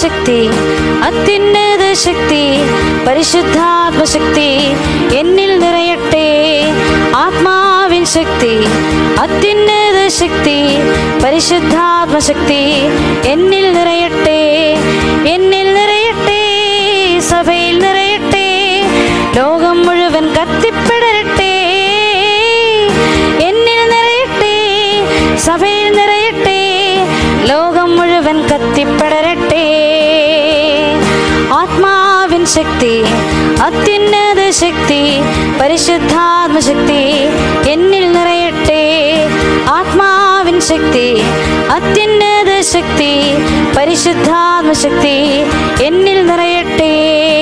ശക്തി അത്യുന്നത ശക്തി പരിശുദ്ധാത്മശക്തി എന്നിൽ നിറയട്ടെ ആത്മാവിൻ ശക്തി അത്യുന്നത ശക്തി പരിശുദ്ധാത്മശക്തി എന്നിൽ നിറയട്ടെ എന്നിൽ നിറയട്ടെ സഭയിൽ നിറയട്ടെ ലോകം മുഴുവൻ കത്തിപ്പെടരട്ടെ എന്നിൽ നിറയട്ടെ സഭയിൽ നിറയട്ടെ ലോകം മുഴുവൻ കത്തിപ്പെടരട്ടെ ആത്മാവിൻ ശക്തി അത്യുന്നത ശക്തി പരിശുദ്ധാത്മശക്തി എന്നിൽ നിറയട്ടെ ആത്മാവിൻ ശക്തി അത്യുന്നത ശക്തി പരിശുദ്ധാത്മശക്തി എന്നിൽ നിറയട്ടെ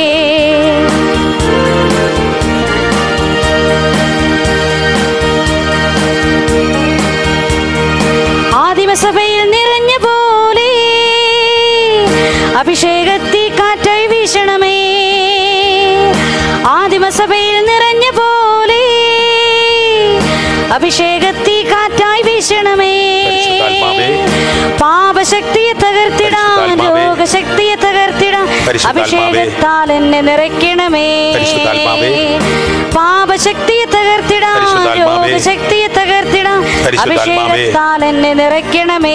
ആദിമസഭയിൽ നിറഞ്ഞ പോലെ അഭിഷേകത്തി കാറ്റായി വീശണമേ ആദിമസഭയിൽ നിറഞ്ഞ പോലെ അഭിഷേകത്തി കാറ്റായി വീശണമേ പരിശുദ്ധാത്മാവേ. പാപശക്തിയെ തകർത്തിടാൻ പരിശുദ്ധാത്മാവേ. രോഗശക്തിയെ തകർത്തിടാൻ പരിശുദ്ധാത്മാവേ. അഭിഷേകത്താൽ എന്നെ നിറയ്ക്കണമേ പരിശുദ്ധാത്മാവേ. പാപശക്തിയെ തകർത്തിടാൻ പരിശുദ്ധാത്മാവേ. രോഗശക്തിയെ തകർത്തിടാൻ പരിശുദ്ധാത്മാവേ. അഭിഷേകത്താൽ എന്നെ നിറയ്ക്കണമേ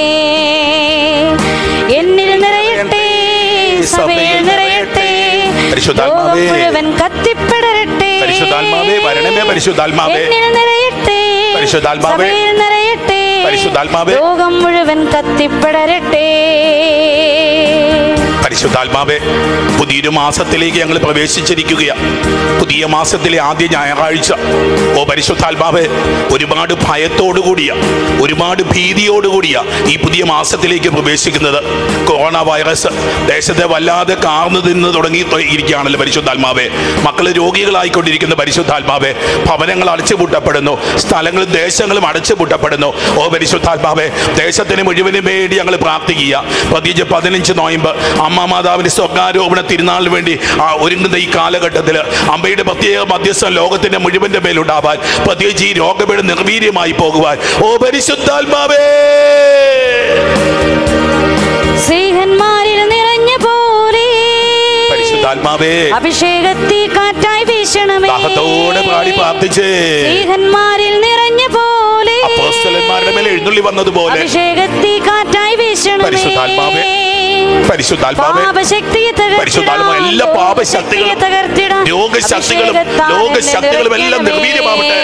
എന്നിൽ നിറയട്ടെ സഭയിൽ നിറയട്ടെ പരിശുദ്ധാത്മാവേ. ലോകം മുഴുവൻ കത്തിപ്പെടരട്ടെ പരിശുദ്ധാത്മാവേ വരണമേ പരിശുദ്ധാത്മാവേ എന്നിൽ നിറയട്ടെ പരിശുദ്ധാത്മാവേ. സഭയിൽ നിറയട്ടെ പരിശുദ്ധാത്മാവേ. ലോകം മുഴുവൻ കത്തിപ്പെടരട്ടെ പരിശുദ്ധാത്മാവേ പുതിയൊരു മാസത്തിലേക്ക് ഞങ്ങൾ പ്രവേശിച്ചിരിക്കുകയാണ് പുതിയ മാസത്തിലെ ആദ്യ ഞായറാഴ്ച ഓ പരിശുദ്ധാത്മാവേ ഒരുപാട് ഭയത്തോടുകൂടിയ ഒരുപാട് ഭീതിയോടുകൂടിയ ഈ പുതിയ മാസത്തിലേക്ക് പ്രവേശിക്കുന്നത് കൊറോണ വൈറസ് ദേശത്തെ വല്ലാതെ കാർന്നു തിന്ന് തുടങ്ങി ഇരിക്കുകയാണല്ലോ പരിശുദ്ധാത്മാവേ മക്കൾ രോഗികളായിക്കൊണ്ടിരിക്കുന്ന പരിശുദ്ധാത്മാവേ ഭവനങ്ങൾ അടച്ചുപൂട്ടപ്പെടുന്നു സ്ഥലങ്ങളും ദേശങ്ങളും അടച്ചുപൂട്ടപ്പെടുന്നു ഓ പരിശുദ്ധാത്മാവേ ദേശത്തിന് മുഴുവനും വേണ്ടി ഞങ്ങൾ പ്രാർത്ഥിക്കുക പ്രത്യേകിച്ച് പതിനഞ്ച് നോയമ്പ് അമ്മ മാതാവിന്റെ സ്വർഗാരോപണ തിരുനാളിന് വേണ്ടി ആ ഒരുങ്ങുന്ന ഈ കാലഘട്ടത്തിൽ അമ്മയുടെ പ്രത്യേക മധ്യസ്ഥം ലോകത്തിന്റെ മുഴുവന്റെ മേലുണ്ടാവാൻ പ്രത്യേകിച്ച് ഈ രോഗപീഠ നിർവീര്യമായി പോകുവാൻ ഓ പരിശുദ്ധാത്മാവേ സ്ത്രീഹന്മാരിൽ നിറഞ്ഞ പോലെ പരിശുദ്ധാത്മാവേ അഭിഷേകത്തി കാറ്റായി വീശണമേ ദാഹത്തോടെ പാടി പ്രാർത്ഥിച്ചേ സ്ത്രീഹന്മാരിൽ നിറഞ്ഞ പോലെ അപ്പോസ്തലന്മാരുടെ മേൽ എഴുന്നള്ളി വന്നതുപോലെ അഭിഷേകത്തി കാറ്റായി വീശണമേ പരിശുദ്ധാത്മാവേ. പരിശുദ്ധാത്മാവേ പാപശക്തിയെ തകർത്തിടാൻ, പരിശുദ്ധാത്മാവേ, എല്ലാ പാപശക്തികളും, രോഗശക്തിയെ തകർത്തിടാൻ, രോഗശക്തികളും, അഭിഷേകത്താൽ രോഗശക്തികളും എന്നെ എല്ലാം നിർവീര്യമാവട്ടെ.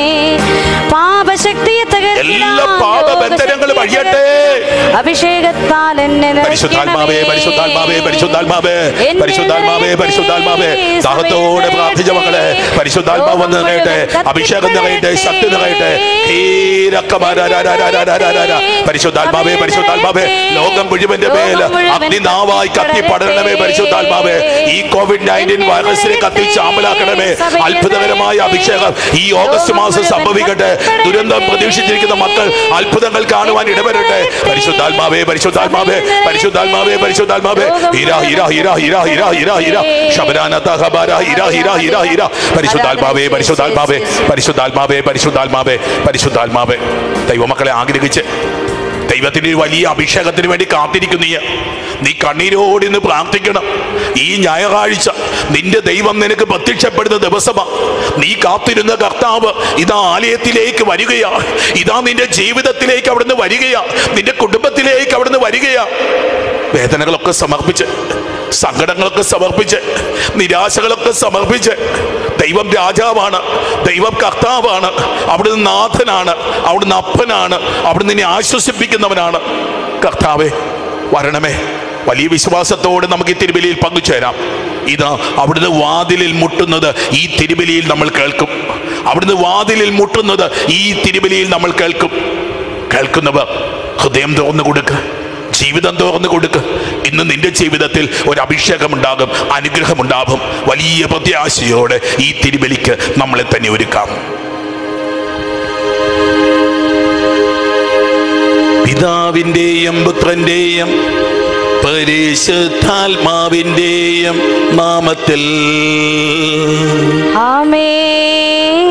പാപശക്തിയെ തകർത്തിടാൻ, എല്ലാ പാപബന്ധനങ്ങളും രോഗശക്തിയെ അഴിയട്ടെ. അഭിഷേകത്താൽ എന്നെ പരിശുദ്ധാത്മാവേ പരിശുദ്ധാത്മാവേ പരിശുദ്ധാത്മാവേ പരിശുദ്ധാത്മാവേ പരിശുദ്ധാത്മാവേ ദാഹത്തോടെ പ്രാർത്ഥിച്ച മക്കളെ പരിശുദ്ധാത്മാവ് വന്ന് നിറയട്ടെ അഭിഷേകം നിറയട്ടെ ശക്തി നിറയട്ടെ ഹീരക്കമാരാരാരാരാരാരാരാരാ. പരിശുദ്ധാത്മാവേ പരിശുദ്ധാത്മാവേ ലോകം മുഴുവന്റെ മേൽ അഗ്നിനാവായി കത്തി പടരണമേ പരിശുദ്ധാത്മാവേ ഈ കോവിഡ് നയൻറ്റീൻ വൈറസിനെ കത്തി ചാമ്പലാക്കണമേ അത്ഭുതകരമായ അഭിഷേകം ഈ ഓഗസ്റ്റ് മാസം സംഭവിക്കട്ടെ ദുരന്തം പ്രതീക്ഷിച്ചിരിക്കുന്ന മക്കൾ അത്ഭുതങ്ങൾ കാണുവാൻ ഇടവരട്ടെ പരിശുദ്ധാത്മാവേ പരിശുദ്ധാത്മാവേ പരിശുദ്ധാത്മാവേ പരിശുദ്ധാത്മാവേ ഹീര ഹീര ഹീര ഹീര ഹീര ഹീര ഹീര ശബരാനത ഹബാര ഹീര ഹീര ഹീര ഹീര പരിശുദ്ധാത്മാവേ പരിശുദ്ധാത്മാവേ പരിശുദ്ധാത്മാവേ പരിശുദ്ധാത്മാവേ പരിശുദ്ധാത്മാവേ ദൈവമക്കളെ ആഗ്രഹിച്ച് ദൈവത്തിന്റെ ഒരു വലിയ അഭിഷേകത്തിന് വേണ്ടി കാത്തിരിക്കുന്ന നീ നീ കണ്ണീരോട് ഇന്ന് പ്രാർത്ഥിക്കണം ഈ ഞായറാഴ്ച നിന്റെ ദൈവം നിനക്ക് പ്രത്യക്ഷപ്പെടുന്ന ദിവസമാ നീ കാത്തിരുന്ന കർത്താവ് ഇതാ ആലയത്തിലേക്ക് വരികയാ ഇതാ നിന്റെ ജീവിതത്തിലേക്ക് അവിടുന്ന് വരികയാ നിന്റെ കുടുംബത്തിലേക്ക് അവിടുന്ന് വരികയാ വേദനകളൊക്കെ സമർപ്പിച്ച് സങ്കടങ്ങളൊക്കെ സമർപ്പിച്ച് നിരാശകളൊക്കെ സമർപ്പിച്ച് ദൈവം രാജാവാണ് ദൈവം കർത്താവാണ് അവിടുന്ന് നാഥനാണ് അവിടുന്ന് അപ്പനാണ് അവിടുന്ന് നിന്നെ ആശ്വസിപ്പിക്കുന്നവനാണ് കർത്താവേ വരണമേ വലിയ വിശ്വാസത്തോടെ നമുക്ക് ഈ തിരുബലിയിൽ പങ്കുചേരാം ഇതാ അവിടുന്ന് വാതിലിൽ മുട്ടുന്നത് ഈ തിരുബലിയിൽ നമ്മൾ കേൾക്കും അവിടുന്ന് വാതിലിൽ മുട്ടുന്നത് ഈ തിരുബലിയിൽ നമ്മൾ കേൾക്കും കേൾക്കുന്നവർ ഹൃദയം തുറന്നു കൊടുക്കുക ജീവിതം തുറന്നു കൊടുക്ക് ഇന്ന് നിന്റെ ജീവിതത്തിൽ ഒരു അഭിഷേകം ഉണ്ടാകും അനുഗ്രഹമുണ്ടാകും വലിയ പ്രത്യാശയോടെ ഈ തിരുബലിക്ക് നമ്മളെ തന്നെ ഒരുക്കാം പിതാവിൻ്റെയും പുത്രൻ്റെയും പരിശുദ്ധാത്മാവിൻ്റെയും നാമത്തിൽ ആമേ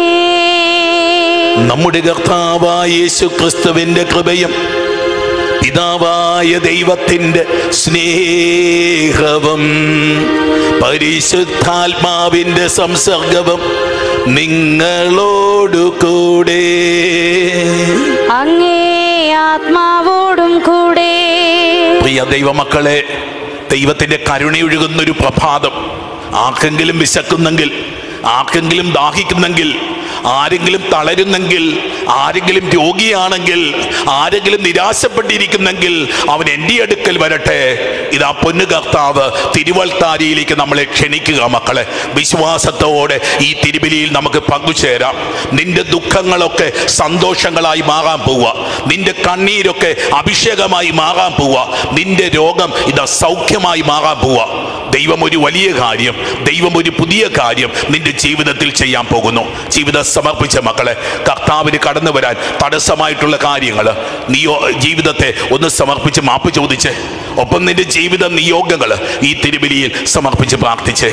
നമ്മുടെ കർത്താവായ യേശു ക്രിസ്തുവിന്റെ കൃപയും പിതാവായ ദൈവത്തിൻ്റെ സ്നേഹവും പരിശുദ്ധാത്മാവിൻ്റെ സംസർഗവും നിങ്ങളോടു കൂടെ അങ്ങേ ആത്മാവോടും കൂടെ പ്രിയ ദൈവമക്കളെ ദൈവത്തിന്റെ കരുണയൊഴുകുന്നൊരു പ്രഭാതം ആർക്കെങ്കിലും വിശക്കുന്നെങ്കിൽ ആർക്കെങ്കിലും ദാഹിക്കുന്നെങ്കിൽ ആരെങ്കിലും തളരുന്നെങ്കിൽ ആരെങ്കിലും രോഗിയാണെങ്കിൽ ആരെങ്കിലും നിരാശപ്പെട്ടിരിക്കുന്നെങ്കിൽ അവൻ എൻ്റെ അടുക്കൽ വരട്ടെ ഇതാ പൊന്നു കർത്താവ് തിരുവൽത്താരിയിലേക്ക് നമ്മളെ ക്ഷണിക്കുക മക്കളെ വിശ്വാസത്തോടെ ഈ തിരുബലിയിൽ നമുക്ക് പങ്കുചേരാം നിന്റെ ദുഃഖങ്ങളൊക്കെ സന്തോഷങ്ങളായി മാറാൻ പോവുക നിന്റെ കണ്ണീരൊക്കെ അഭിഷേകമായി മാറാൻ പോവുക നിന്റെ രോഗം ഇതാ സൗഖ്യമായി മാറാൻ പോവുക ദൈവം ഒരു വലിയ കാര്യം ദൈവം ഒരു പുതിയ കാര്യം നിന്റെ ജീവിതത്തിൽ ചെയ്യാൻ പോകുന്നു ജീവിതം സമർപ്പിച്ച മക്കളെ കർത്താവിന് കടന്നു വരാൻ തടസ്സമായിട്ടുള്ള കാര്യങ്ങൾ നീയോ ജീവിതത്തെ ഒന്ന് സമർപ്പിച്ച് മാപ്പ് ചോദിച്ച് ഒപ്പം നിന്റെ ജീവിത നിയോഗങ്ങൾ ഈ തിരുബലിയിൽ സമർപ്പിച്ച് പ്രാർത്ഥിച്ചേ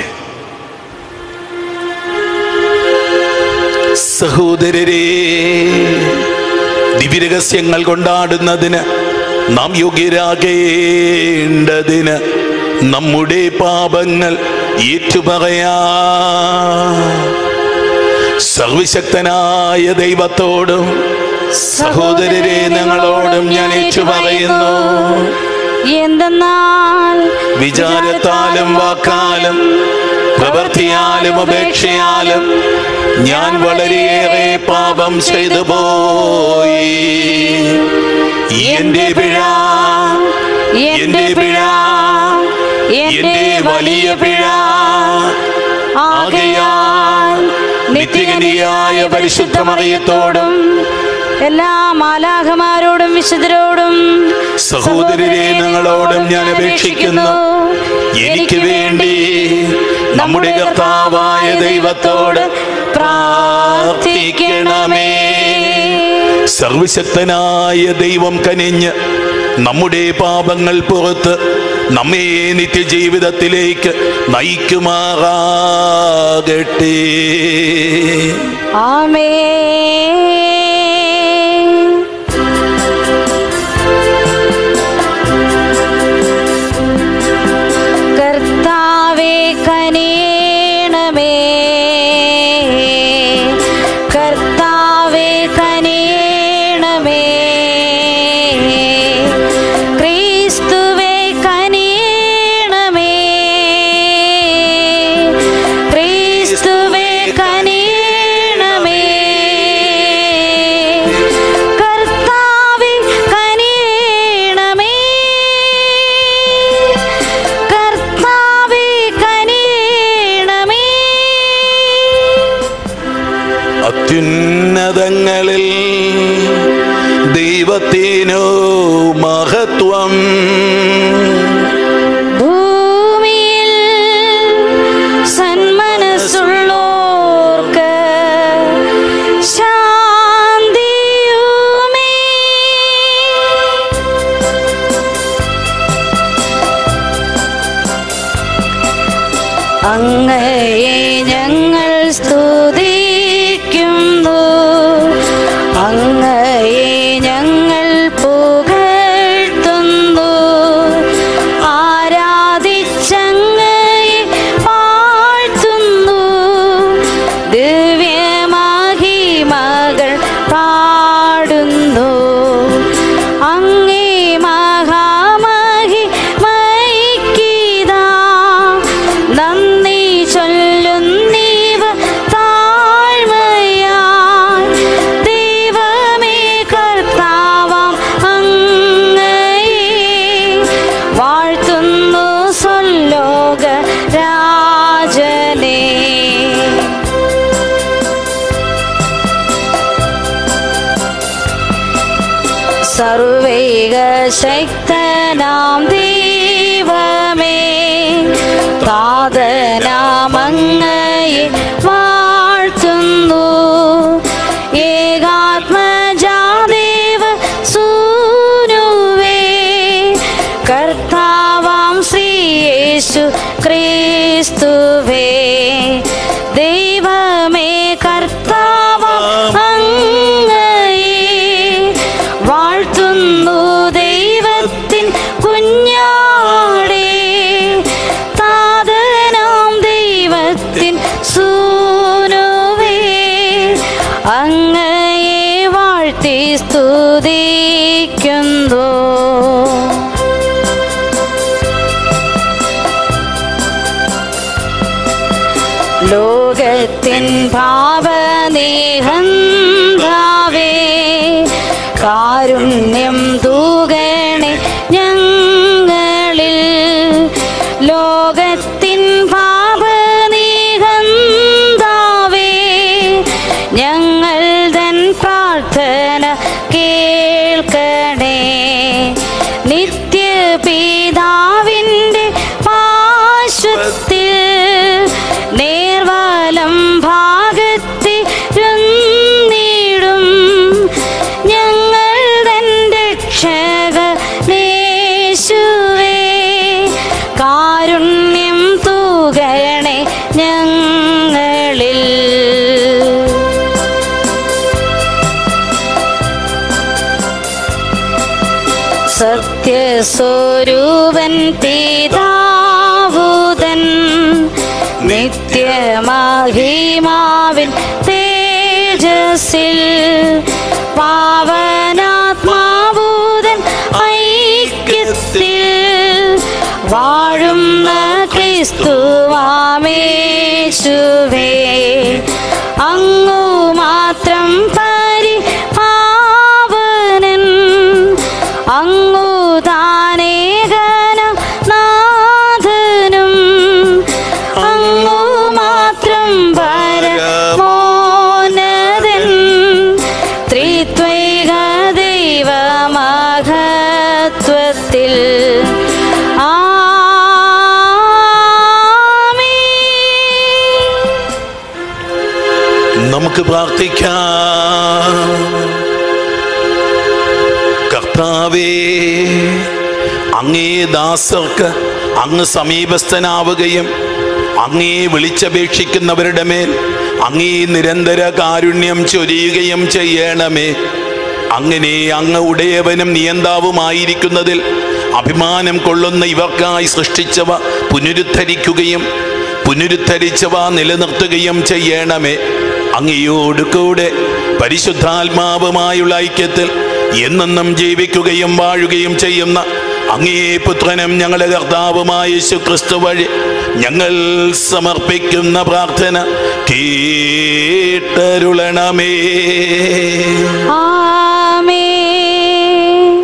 സഹോദരരെ ദിവ്യരഹസ്യങ്ങൾ കൊണ്ടാടുന്നതിന് നാം യോഗ്യരാകേണ്ടതിന് നമ്മുടെ പാപങ്ങൾ ഏറ്റുപറയാ സർവശക്തനായ ദൈവത്തോടും സഹോദരരെ ഞങ്ങളോടും ഞാൻ ഏറ്റുപറയുന്നു എന്തെന്നാൽ വിചാരത്താലും വാക്കാലും പ്രവൃത്തിയാലും അപേക്ഷയാലും ഞാൻ വളരെയേറെ പാപം ചെയ്തു പോയി എന്റെ പിഴ എന്റെ പിഴ എന്റെ വലിയ പിഴ ആകയാൽ നിത്യകനിയായ പരിശുദ്ധ മറിയത്തോടും എല്ലാ മാലാഖമാരോടും വിശുദ്ധരോടും സഹോദരരെ ഞങ്ങളോടും ഞാൻ അപേക്ഷിക്കുന്നു എനിക്ക് വേണ്ടി നമ്മുടെ കർത്താവായ ദൈവത്തോട് പ്രാർത്ഥിക്കണമേ സർവശക്തനായ ദൈവം കനിഞ്ഞ് നമ്മുടെ പാപങ്ങൾ പുറത്ത് നമ്മെ നിത്യജീവിതത്തിലേക്ക് നയിക്കുമാറാകട്ടെ ആമേ കർത്താവേ കനിയണമേ കർത്താവേ കനിയണമേ ക്രിസ്തുവേ കനിയണമേ ക്രിസ്തുവേ കനിയണമേ കർത്താവേ കനിയണമേ കർത്താവേ കനിയണമേ അത്യുന്നതങ്ങളിൽ ദൈവത്തിനു മഹത്വം ഭൂമിയിൽ സന്മനസ്സുള്ളോർക്ക് ശാന്തിയുമേ അങ്ങയെ ഞങ്ങൾ സ്തുതിക്കുന്നു അങ്ങയെ ഞങ്ങൾ പുകഴ്ത്തുന്നു ആരാധിച്ചങ്ങയെ വാഴ്ത്തുന്നു ദിവ്യമഹിമകൾ പാടുന്നു അങ്ങേ മഹാമഹി മൈക്കിതാ നന്ദി ചൊല്ലുന്നീവ താഴ്മയായി ദൈവമേ കർത്താവാം അങ്ങയെ വാഴ്ത്തുന്നു സ്വല്ലോക രാജനേ സർവൈക ശക്തനാം ദൈവമേ താതനാമങ്ങയെ വാഴ്ത്തുന്നു ഏകാത്മജാദേവ സൂനുവേ കർത്താവാം ശ്രീയേശു ക്രിസ്തുവേ ദൈവമേ കർത്താവാം അങ്ങയെ വാഴ്ത്തുന്നു ദൈവ ലോകത്തിൻ പാപനേഹന്താവേ കാരുണ്യം തൂകണേ ഞങ്ങളിൽ ലോകത്തിൻ പാപനേഹന്താവേ ഞങ്ങൾ തൻ പ്രാർത്ഥന കേൾക്കണേ നിത്യപിതാവിൻ്റെ പാർശ്വത്തിൽ നേർവാലം ഭാഗത്തിരുന്നിടും ഞങ്ങൾ തൻ രക്ഷകനേശുവേ കാരുണ്യം തൂകണേ ഞങ്ങളിൽ സത്യസ്വരൂപൻ പിതാവുതൻ നിത്യമഹിമാവിൻ തേജസ്സിൽ പാവനാത്മാവൂതൻ ഐക്യത്തിൽ വാഴുന്ന ക്രിസ്തുവാമേശുവേ അങ്ങു മാത്രം പരിപാവനൻ അങ്ങു താനേകന നാഥനും അങ്ങു മാത്രം പരമോന്നതൻ ത്രിത്വൈക ദൈവമഹത്വത്തിൽ ആമീൻ നമുക്ക് പ്രാർത്ഥിക്കാം കർത്താവേ അങ്ങേ ദാസർക്ക് അങ്ങ് സമീപസ്ഥനാവുകയും അങ്ങേ വിളിച്ചപേക്ഷിക്കുന്നവരുടെ മേൽ അങ്ങേ നിരന്തര കാരുണ്യം ചൊരിയുകയും ചെയ്യണമേ അങ്ങനെ അങ്ങ് ഉടയവനും നിയന്താവുമായിരിക്കുന്നതിൽ അഭിമാനം കൊള്ളുന്ന ഇവർക്കായി സൃഷ്ടിച്ചവ പുനരുദ്ധരിക്കുകയും പുനരുദ്ധരിച്ചവ നിലനിർത്തുകയും ചെയ്യണമേ അങ്ങയോട് കൂടെ പരിശുദ്ധാത്മാവുമായുള്ള ഐക്യത്തിൽ എന്നെന്നും ജീവിക്കുകയും വാഴുകയും ചെയ്യുന്ന അങ്ങേ പുത്രനും ഞങ്ങളുടെ കർത്താവുമായ യേശു ക്രിസ്തു വഴി ഞങ്ങൾ സമർപ്പിക്കുന്ന പ്രാർത്ഥന കേട്ടരുളണമേ ആമേൻ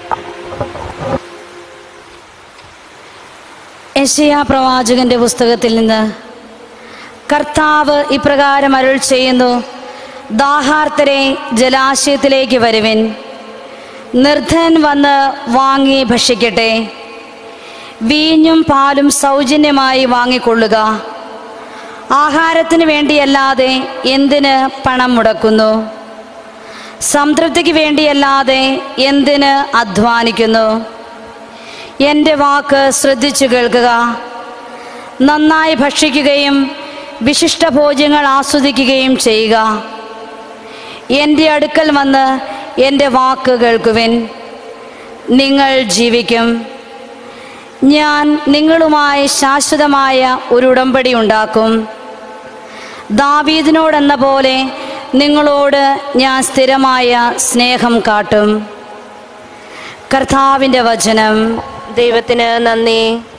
യശയാ പ്രവാചകന്റെ പുസ്തകത്തിൽ നിന്ന് കർത്താവ് ഇപ്രകാരം അരുൾ ചെയ്യുന്നു ദാഹാർത്തരെ ജലാശയത്തിലേക്ക് വരുവിൻ നിർദ്ധൻ വന്ന് വാങ്ങി ഭക്ഷിക്കട്ടെ വീഞ്ഞും പാലും സൗജന്യമായി വാങ്ങിക്കൊള്ളുക ആഹാരത്തിന് വേണ്ടിയല്ലാതെ എന്തിന് പണം മുടക്കുന്നു സംതൃപ്തിക്ക് വേണ്ടിയല്ലാതെ എന്തിന് അധ്വാനിക്കുന്നു എൻ്റെ വാക്ക് ശ്രദ്ധിച്ചു കേൾക്കുക നന്നായി ഭക്ഷിക്കുകയും വിശിഷ്ട ഭോജ്യങ്ങൾ ആസ്വദിക്കുകയും ചെയ്യുക എൻ്റെ അടുക്കൽ വന്ന് എൻ്റെ വാക്ക് കേൾക്കുവിൻ നിങ്ങൾ ജീവിക്കും ഞാൻ നിങ്ങളുമായി ശാശ്വതമായ ഒരു ഉടമ്പടി ഉണ്ടാക്കും ദാവീദിനോടെന്ന പോലെ നിങ്ങളോട് ഞാൻ സ്ഥിരമായ സ്നേഹം കാട്ടും കർത്താവിൻ്റെ വചനം ദൈവത്തിന് നന്ദി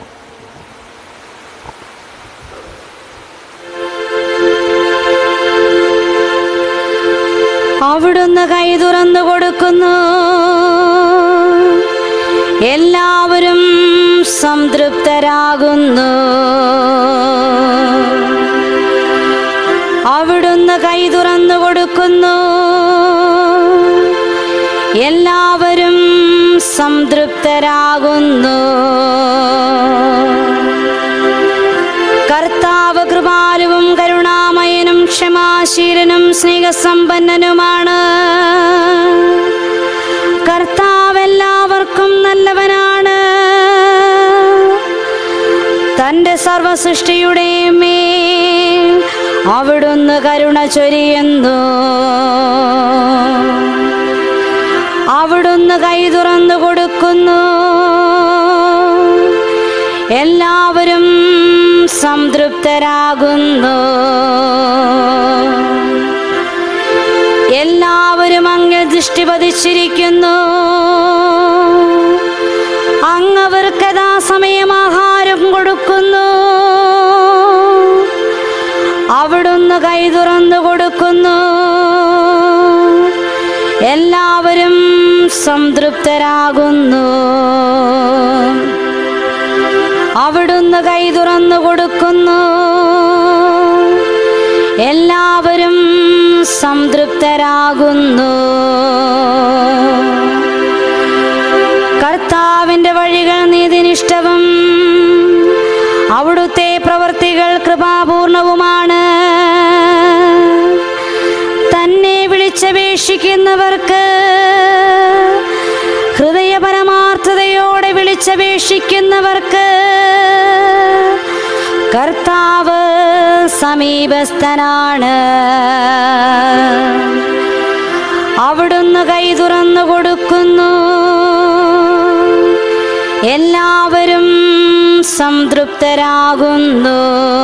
അവിടുന്ന് കൈ തുറന്നു കൊടുക്കുന്നു എല്ലാവരും സംതൃപ്തരാകുന്നു അവിടുന്ന് കൈ തുറന്നു കൊടുക്കുന്നു എല്ലാവരും സംതൃപ്തരാകുന്നു കർത്താവ് കൃപാലുവും കരുണാമയനും ക്ഷമാശീലനും സ്നേഹസമ്പന്നനുമാണ് കർത്താവ് എല്ലാവർക്കും നല്ലവനാണ് തൻ്റെ സർവസൃഷ്ടിയുടെ മേൽ അവിടുന്ന് കരുണ ചൊരിയുന്നു അവിടുന്ന് കൈ തുറന്നു കൊടുക്കുന്നു എല്ലാവരും സംതൃപ്തരാകുന്നു എല്ലാവരും അങ്ങ് ദൃഷ്ടി പതിച്ചിരിക്കുന്നു അങ്ങവർക്ക് യഥാസമയം ആഹാരം കൊടുക്കുന്നു അവിടുന്ന് കൈ തുറന്നു കൊടുക്കുന്നു എല്ലാവരും സംതൃപ്തരാകുന്നു അവിടുന്ന് കൈ തുറന്നു കൊടുക്കുന്നു എല്ലാവരും സംതൃപ്തരാകുന്നു കർത്താവിൻ്റെ വഴികൾ നീതിനിഷ്ഠവും അവിടുത്തെ പ്രവൃത്തികൾ കൃപാപൂർണവുമാണ് തന്നെ വിളിച്ചപേക്ഷിക്കുന്നവർക്ക് ഹൃദയപരമാർത്ഥതയോടെ വിളിച്ചപേക്ഷിക്കുന്നവർക്ക് കർത്താവ് സമീപസ്ഥനാണ് അവിടുന്ന് കൈ തുറന്നു കൊടുക്കുന്നു എല്ലാവരും സംതൃപ്തരാകുന്നു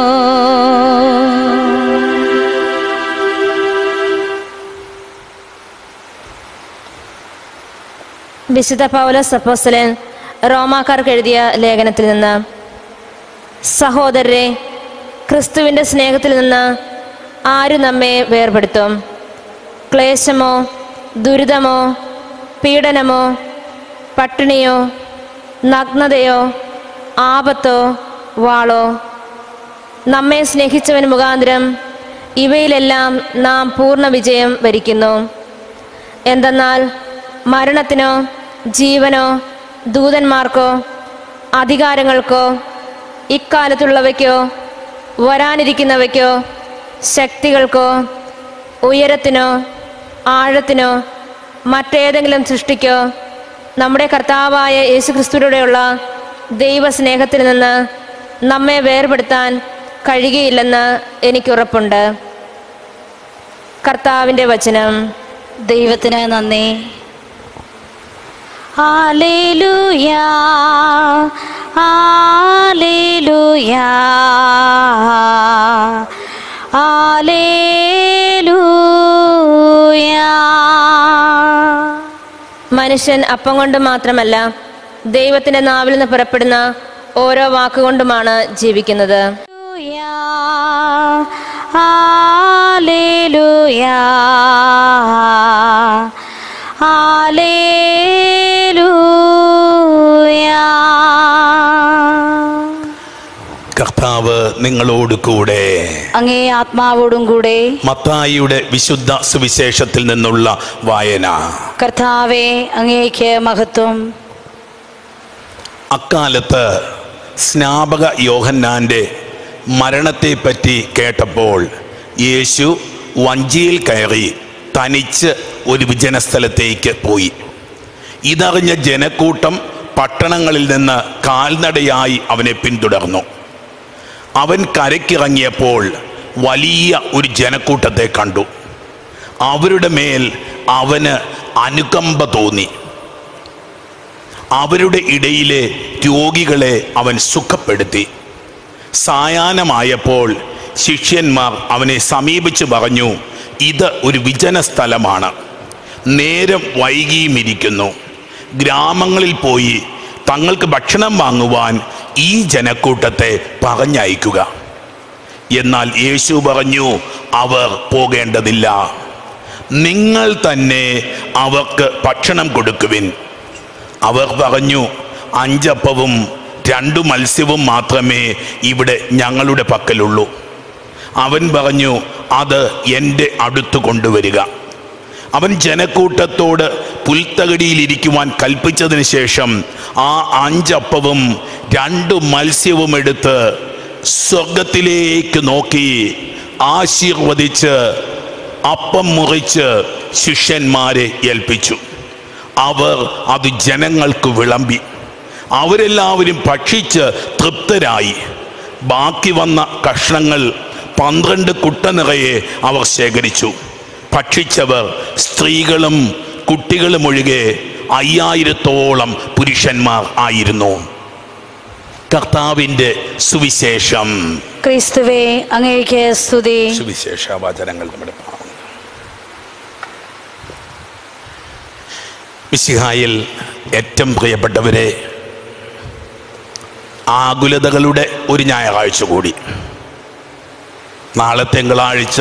വിശുദ്ധ പൗലോസ് അപ്പോസ്തലൻ റോമാക്കാർക്ക് എഴുതിയ ലേഖനത്തിൽ നിന്ന് സഹോദരരെ ക്രിസ്തുവിൻ്റെ സ്നേഹത്തിൽ നിന്ന് ആര് നമ്മെ വേർപെടുത്തും ക്ലേശമോ ദുരിതമോ പീഡനമോ പട്ടിണിയോ നഗ്നതയോ ആപത്തോ വാളോ നമ്മെ സ്നേഹിച്ചവൻ മുഖാന്തരം ഇവയിലെല്ലാം നാം പൂർണ്ണ വിജയം വരിക്കുന്നു എന്തെന്നാൽ മരണത്തിനോ ജീവനോ ദൂതന്മാർക്കോ അധികാരങ്ങൾക്കോ ഇക്കാലത്തുള്ളവയ്ക്കോ വരാനിരിക്കുന്നവയ്ക്കോ ശക്തികൾക്കോ ഉയരത്തിനോ ആഴത്തിനോ മറ്റേതെങ്കിലും സൃഷ്ടിക്കോ നമ്മുടെ കർത്താവായ യേശുക്രിസ്തുവിലൂടെയുള്ള ദൈവസ്നേഹത്തിൽ നിന്ന് നമ്മെ വേർപെടുത്താൻ കഴിയുകയില്ലെന്ന് എനിക്കുറപ്പുണ്ട് കർത്താവിൻ്റെ വചനം ദൈവത്തിന് നന്ദി ഹാലേലൂയാ ഹാലേലൂയാ ഹാലേലൂയാ മനുഷ്യൻ അപ്പം കൊണ്ട് മാത്രമല്ല ദൈവത്തിന്റെ നാവിൽ നിന്ന് പുറപ്പെടുന്ന ഓരോ വാക്കുകൊണ്ടുമാണ് ജീവിക്കുന്നത് ഹാലേലൂയാ ഹാലേലൂയാ കർത്താവ് നിങ്ങളോട് കൂടെ അങ്ങേ ആത്മാവോടും കൂടെ മത്തായിയുടെ വിശുദ്ധ സുവിശേഷത്തിൽ നിന്നുള്ള വായന കർത്താവെ അങ്ങേക്ക് മഹത്വം അക്കാലത്ത് സ്നാപക യോഹന്നാന്റെ മരണത്തെപ്പറ്റി കേട്ടപ്പോൾ യേശു വഞ്ചിയിൽ കയറി തനിച്ച് ഒരു വിജനസ്ഥലത്തേക്ക് പോയി ഇതറിഞ്ഞ ജനക്കൂട്ടം പട്ടണങ്ങളിൽ നിന്ന് കാൽനടയായി അവനെ പിന്തുടർന്നു അവൻ കരയ്ക്കിറങ്ങിയപ്പോൾ വലിയ ഒരു ജനക്കൂട്ടത്തെ കണ്ടു അവരുടെ മേൽ അവന് അനുകമ്പ തോന്നി അവരുടെ ഇടയിലെ രോഗികളെ അവൻ സുഖപ്പെടുത്തി സായാഹ്നമായപ്പോൾ ശിഷ്യന്മാർ അവനെ സമീപിച്ചു പറഞ്ഞു ഇത് ഒരു വിജന സ്ഥലമാണ് നേരം വൈകിയും ഇരിക്കുന്നു ഗ്രാമങ്ങളിൽ പോയി തങ്ങൾക്ക് ഭക്ഷണം വാങ്ങുവാൻ ഈ ജനക്കൂട്ടത്തെ പറഞ്ഞയക്കുക എന്നാൽ യേശു പറഞ്ഞു അവർ പോകേണ്ടതില്ല നിങ്ങൾ തന്നെ അവർക്ക് ഭക്ഷണം കൊടുക്കുവിൻ അവർ പറഞ്ഞു അഞ്ചപ്പവും രണ്ടു മത്സ്യവും മാത്രമേ ഇവിടെ ഞങ്ങളുടെ പക്കലുള്ളൂ അവൻ പറഞ്ഞു അത് എൻ്റെ അടുത്ത് കൊണ്ടുവരിക അവൻ ജനക്കൂട്ടത്തോട് പുൽത്തകടിയിലിരിക്കുവാൻ കൽപ്പിച്ചതിന് ശേഷം ആ അഞ്ചപ്പവും രണ്ടു മത്സ്യവും എടുത്ത് സ്വർഗത്തിലേക്ക് നോക്കി ആശീർവദിച്ച് അപ്പം മുറിച്ച് ശിഷ്യന്മാരെ ഏൽപ്പിച്ചു അവർ അത് ജനങ്ങൾക്ക് വിളമ്പി അവരെല്ലാവരും ഭക്ഷിച്ച് തൃപ്തരായി ബാക്കി വന്ന കഷ്ണങ്ങൾ പന്ത്രണ്ട് കുട്ട നിറയെ അവർ ശേഖരിച്ചു ഭക്ഷിച്ചവർ സ്ത്രീകളും കുട്ടികളും ഒഴികെ അയ്യായിരത്തോളം പുരുഷന്മാർ ആയിരുന്നു കർത്താവിൻ്റെ സുവിശേഷം ക്രിസ്തുവേ അങ്ങേക്ക് സ്തുതി സുവിശേഷ വചനങ്ങൾ നമ്മുടെ പാവം മിശിഹായിൽ ഏറ്റവും പ്രിയപ്പെട്ടവരെ ആകുലതകളുടെ ഒരു ഞായറാഴ്ച കൂടി നാളെ തിങ്കളാഴ്ച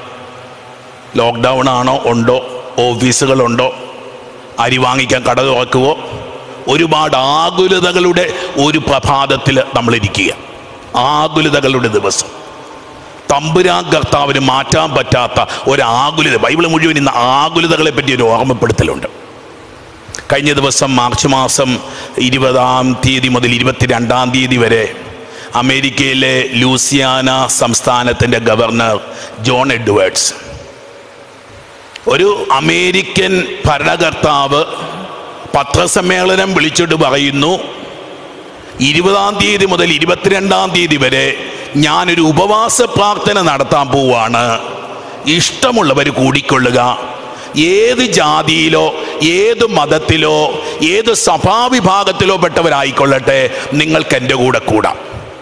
ലോക്ക്ഡൗൺ ആണോ ഉണ്ടോ ഓഫീസുകളുണ്ടോ അരി വാങ്ങിക്കാൻ കട തുറക്കുവോ ഒരുപാട് ആകുലതകളുടെ ഒരു പ്രഭാതത്തിൽ നമ്മളിരിക്കുക ആകുലതകളുടെ ദിവസം തമ്പുരാൻ കർത്താവിന് മാറ്റാൻ പറ്റാത്ത ഒരു ആകുലത ബൈബിൾ മുഴുവൻ ഇന്ന് ആകുലതകളെ പറ്റി ഒരു ഓർമ്മപ്പെടുത്തലുണ്ട് കഴിഞ്ഞ ദിവസം മാർച്ച് മാസം ഇരുപതാം തീയതി മുതൽ ഇരുപത്തിരണ്ടാം തീയതി വരെ അമേരിക്കയിലെ ലൂസിയാന സംസ്ഥാനത്തിൻ്റെ ഗവർണർ ജോൺ എഡ്വേർഡ്സ് ഒരു അമേരിക്കൻ ഭരണകർത്താവ് പത്രസമ്മേളനം വിളിച്ചിട്ട് പറയുന്നു ഇരുപതാം തീയതി മുതൽ ഇരുപത്തിരണ്ടാം തീയതി വരെ ഞാനൊരു ഉപവാസ പ്രാർത്ഥന നടത്താൻ പോവാണ് ഇഷ്ടമുള്ളവർ കൂടിക്കൊള്ളുക ഏത് ജാതിയിലോ ഏത് മതത്തിലോ ഏത് സഭാവിഭാഗത്തിലോ പെട്ടവരായിക്കൊള്ളട്ടെ നിങ്ങൾക്ക് എൻ്റെ കൂടെ കൂടാം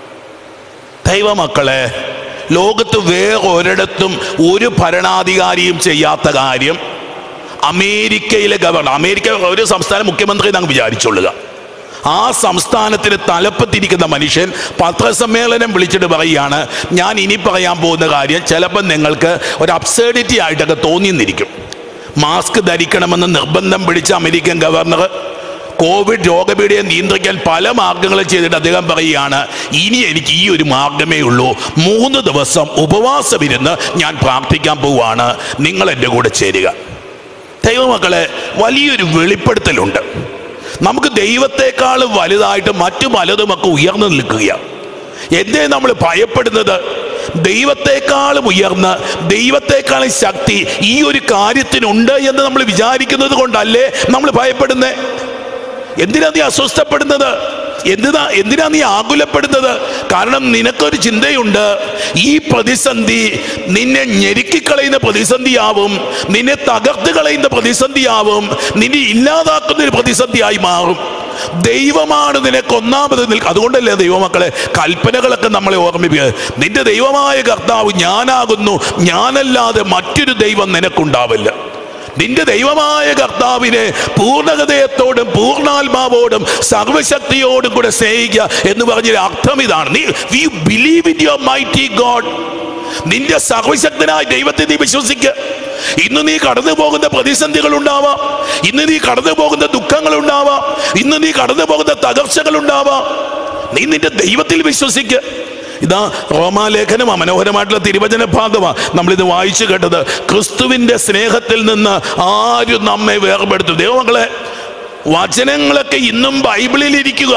ദൈവമക്കളെ ലോകത്ത് വേറെ ഒരിടത്തും ഒരു ഭരണാധികാരിയും ചെയ്യാത്ത കാര്യം അമേരിക്കയിലെ ഗവർണർ അമേരിക്ക ഒരു സംസ്ഥാന മുഖ്യമന്ത്രി നാം വിചാരിച്ചൊള്ളുക ആ സംസ്ഥാനത്തിന് തലപ്പത്തിരിക്കുന്ന മനുഷ്യൻ പത്രസമ്മേളനം വിളിച്ചിട്ട് പറയുകയാണ് ഞാൻ ഇനി പറയാൻ പോകുന്ന കാര്യം ചിലപ്പോൾ നിങ്ങൾക്ക് ഒരു അബ്സേഡിറ്റി ആയിട്ടൊക്കെ തോന്നിയെന്നിരിക്കും മാസ്ക് ധരിക്കണമെന്ന് നിർബന്ധം പിടിച്ച അമേരിക്കൻ ഗവർണർ കോവിഡ് രോഗപീഠയെ നിയന്ത്രിക്കാൻ പല മാർഗങ്ങളും ചെയ്തിട്ട് അദ്ദേഹം പറയുകയാണ് ഇനി എനിക്ക് ഈ ഒരു മാർഗമേ ഉള്ളൂ മൂന്ന് ദിവസം ഉപവാസമിരുന്ന് ഞാൻ പ്രാർത്ഥിക്കാൻ പോവുകയാണ് നിങ്ങൾ എൻ്റെ കൂടെ ചേരുക ദൈവമക്കളെ വലിയൊരു വെളിപ്പെടുത്തലുണ്ട് നമുക്ക് ദൈവത്തെക്കാൾ വലുതായിട്ട് മറ്റു പലതുമൊക്കെ ഉയർന്നു നിൽക്കുകയാണ് എന്തേ നമ്മൾ ഭയപ്പെടുന്നത് ദൈവത്തെക്കാളും ഉയർന്ന് ദൈവത്തെക്കാളും ശക്തി ഈ ഒരു കാര്യത്തിനുണ്ട് എന്ന് നമ്മൾ വിചാരിക്കുന്നത് കൊണ്ടല്ലേ നമ്മൾ ഭയപ്പെടുന്നത് എന്തിനാ നീ അസ്വസ്ഥപ്പെടുന്നത് എന്തിനാ എന്തിനാ നീ ആകുലപ്പെടുന്നത് കാരണം നിനക്കൊരു ചിന്തയുണ്ട് ഈ പ്രതിസന്ധി നിന്നെ ഞെരുക്കിക്കളയുന്ന പ്രതിസന്ധിയാവും നിന്നെ തകർത്ത് കളയുന്ന പ്രതിസന്ധിയാവും നിന്നെ ഇല്ലാതാക്കുന്ന ഒരു പ്രതിസന്ധിയായി മാറും ദൈവമാണ് നിനക്ക് ഒന്നാമത് നിൽക്കുക അതുകൊണ്ടല്ലേ ദൈവമക്കളെ കൽപ്പനകളൊക്കെ നമ്മളെ ഓർമ്മിപ്പിക്കുക നിന്റെ ദൈവമായ കർത്താവ് ഞാനാകുന്നു ഞാനല്ലാതെ മറ്റൊരു ദൈവം നിനക്കുണ്ടാവില്ല നിന്റെ ദൈവമായ കർത്താവിനെ പൂർണ്ണഹൃദയത്തോടും പൂർണ്ണാത്മാവോടും സർവശക്തിയോടും കൂടെ സ്നേഹിക്കുക എന്ന് പറഞ്ഞൊരു അർത്ഥം ഇതാണ് നീ we believe in your mighty God നിന്റെ സർവശക്തനായ ദൈവത്തെ നീ വിശ്വസിക്കുക ഇന്ന് നീ കടന്നു പോകുന്ന പ്രതിസന്ധികൾ ഉണ്ടാവാം ഇന്ന് നീ കടന്നു പോകുന്ന ദുഃഖങ്ങൾ ഉണ്ടാവാം ഇന്ന് നീ കടന്നു പോകുന്ന തകർച്ചകൾ ഉണ്ടാവാം നീ നിന്റെ ദൈവത്തിൽ വിശ്വസിക്കുക ഇതാ റോമാലേഖനം മനോഹരമായിട്ടുള്ള തിരുവചന ഭാഗമാണ് നമ്മളിത് വായിച്ചു കേട്ടത് ക്രിസ്തുവിന്റെ സ്നേഹത്തിൽ നിന്ന് ആരും നമ്മെ വേർപെടുത്തും ദൈവമക്കളെ വചനങ്ങളൊക്കെ ഇന്നും ബൈബിളിൽ ഇരിക്കുക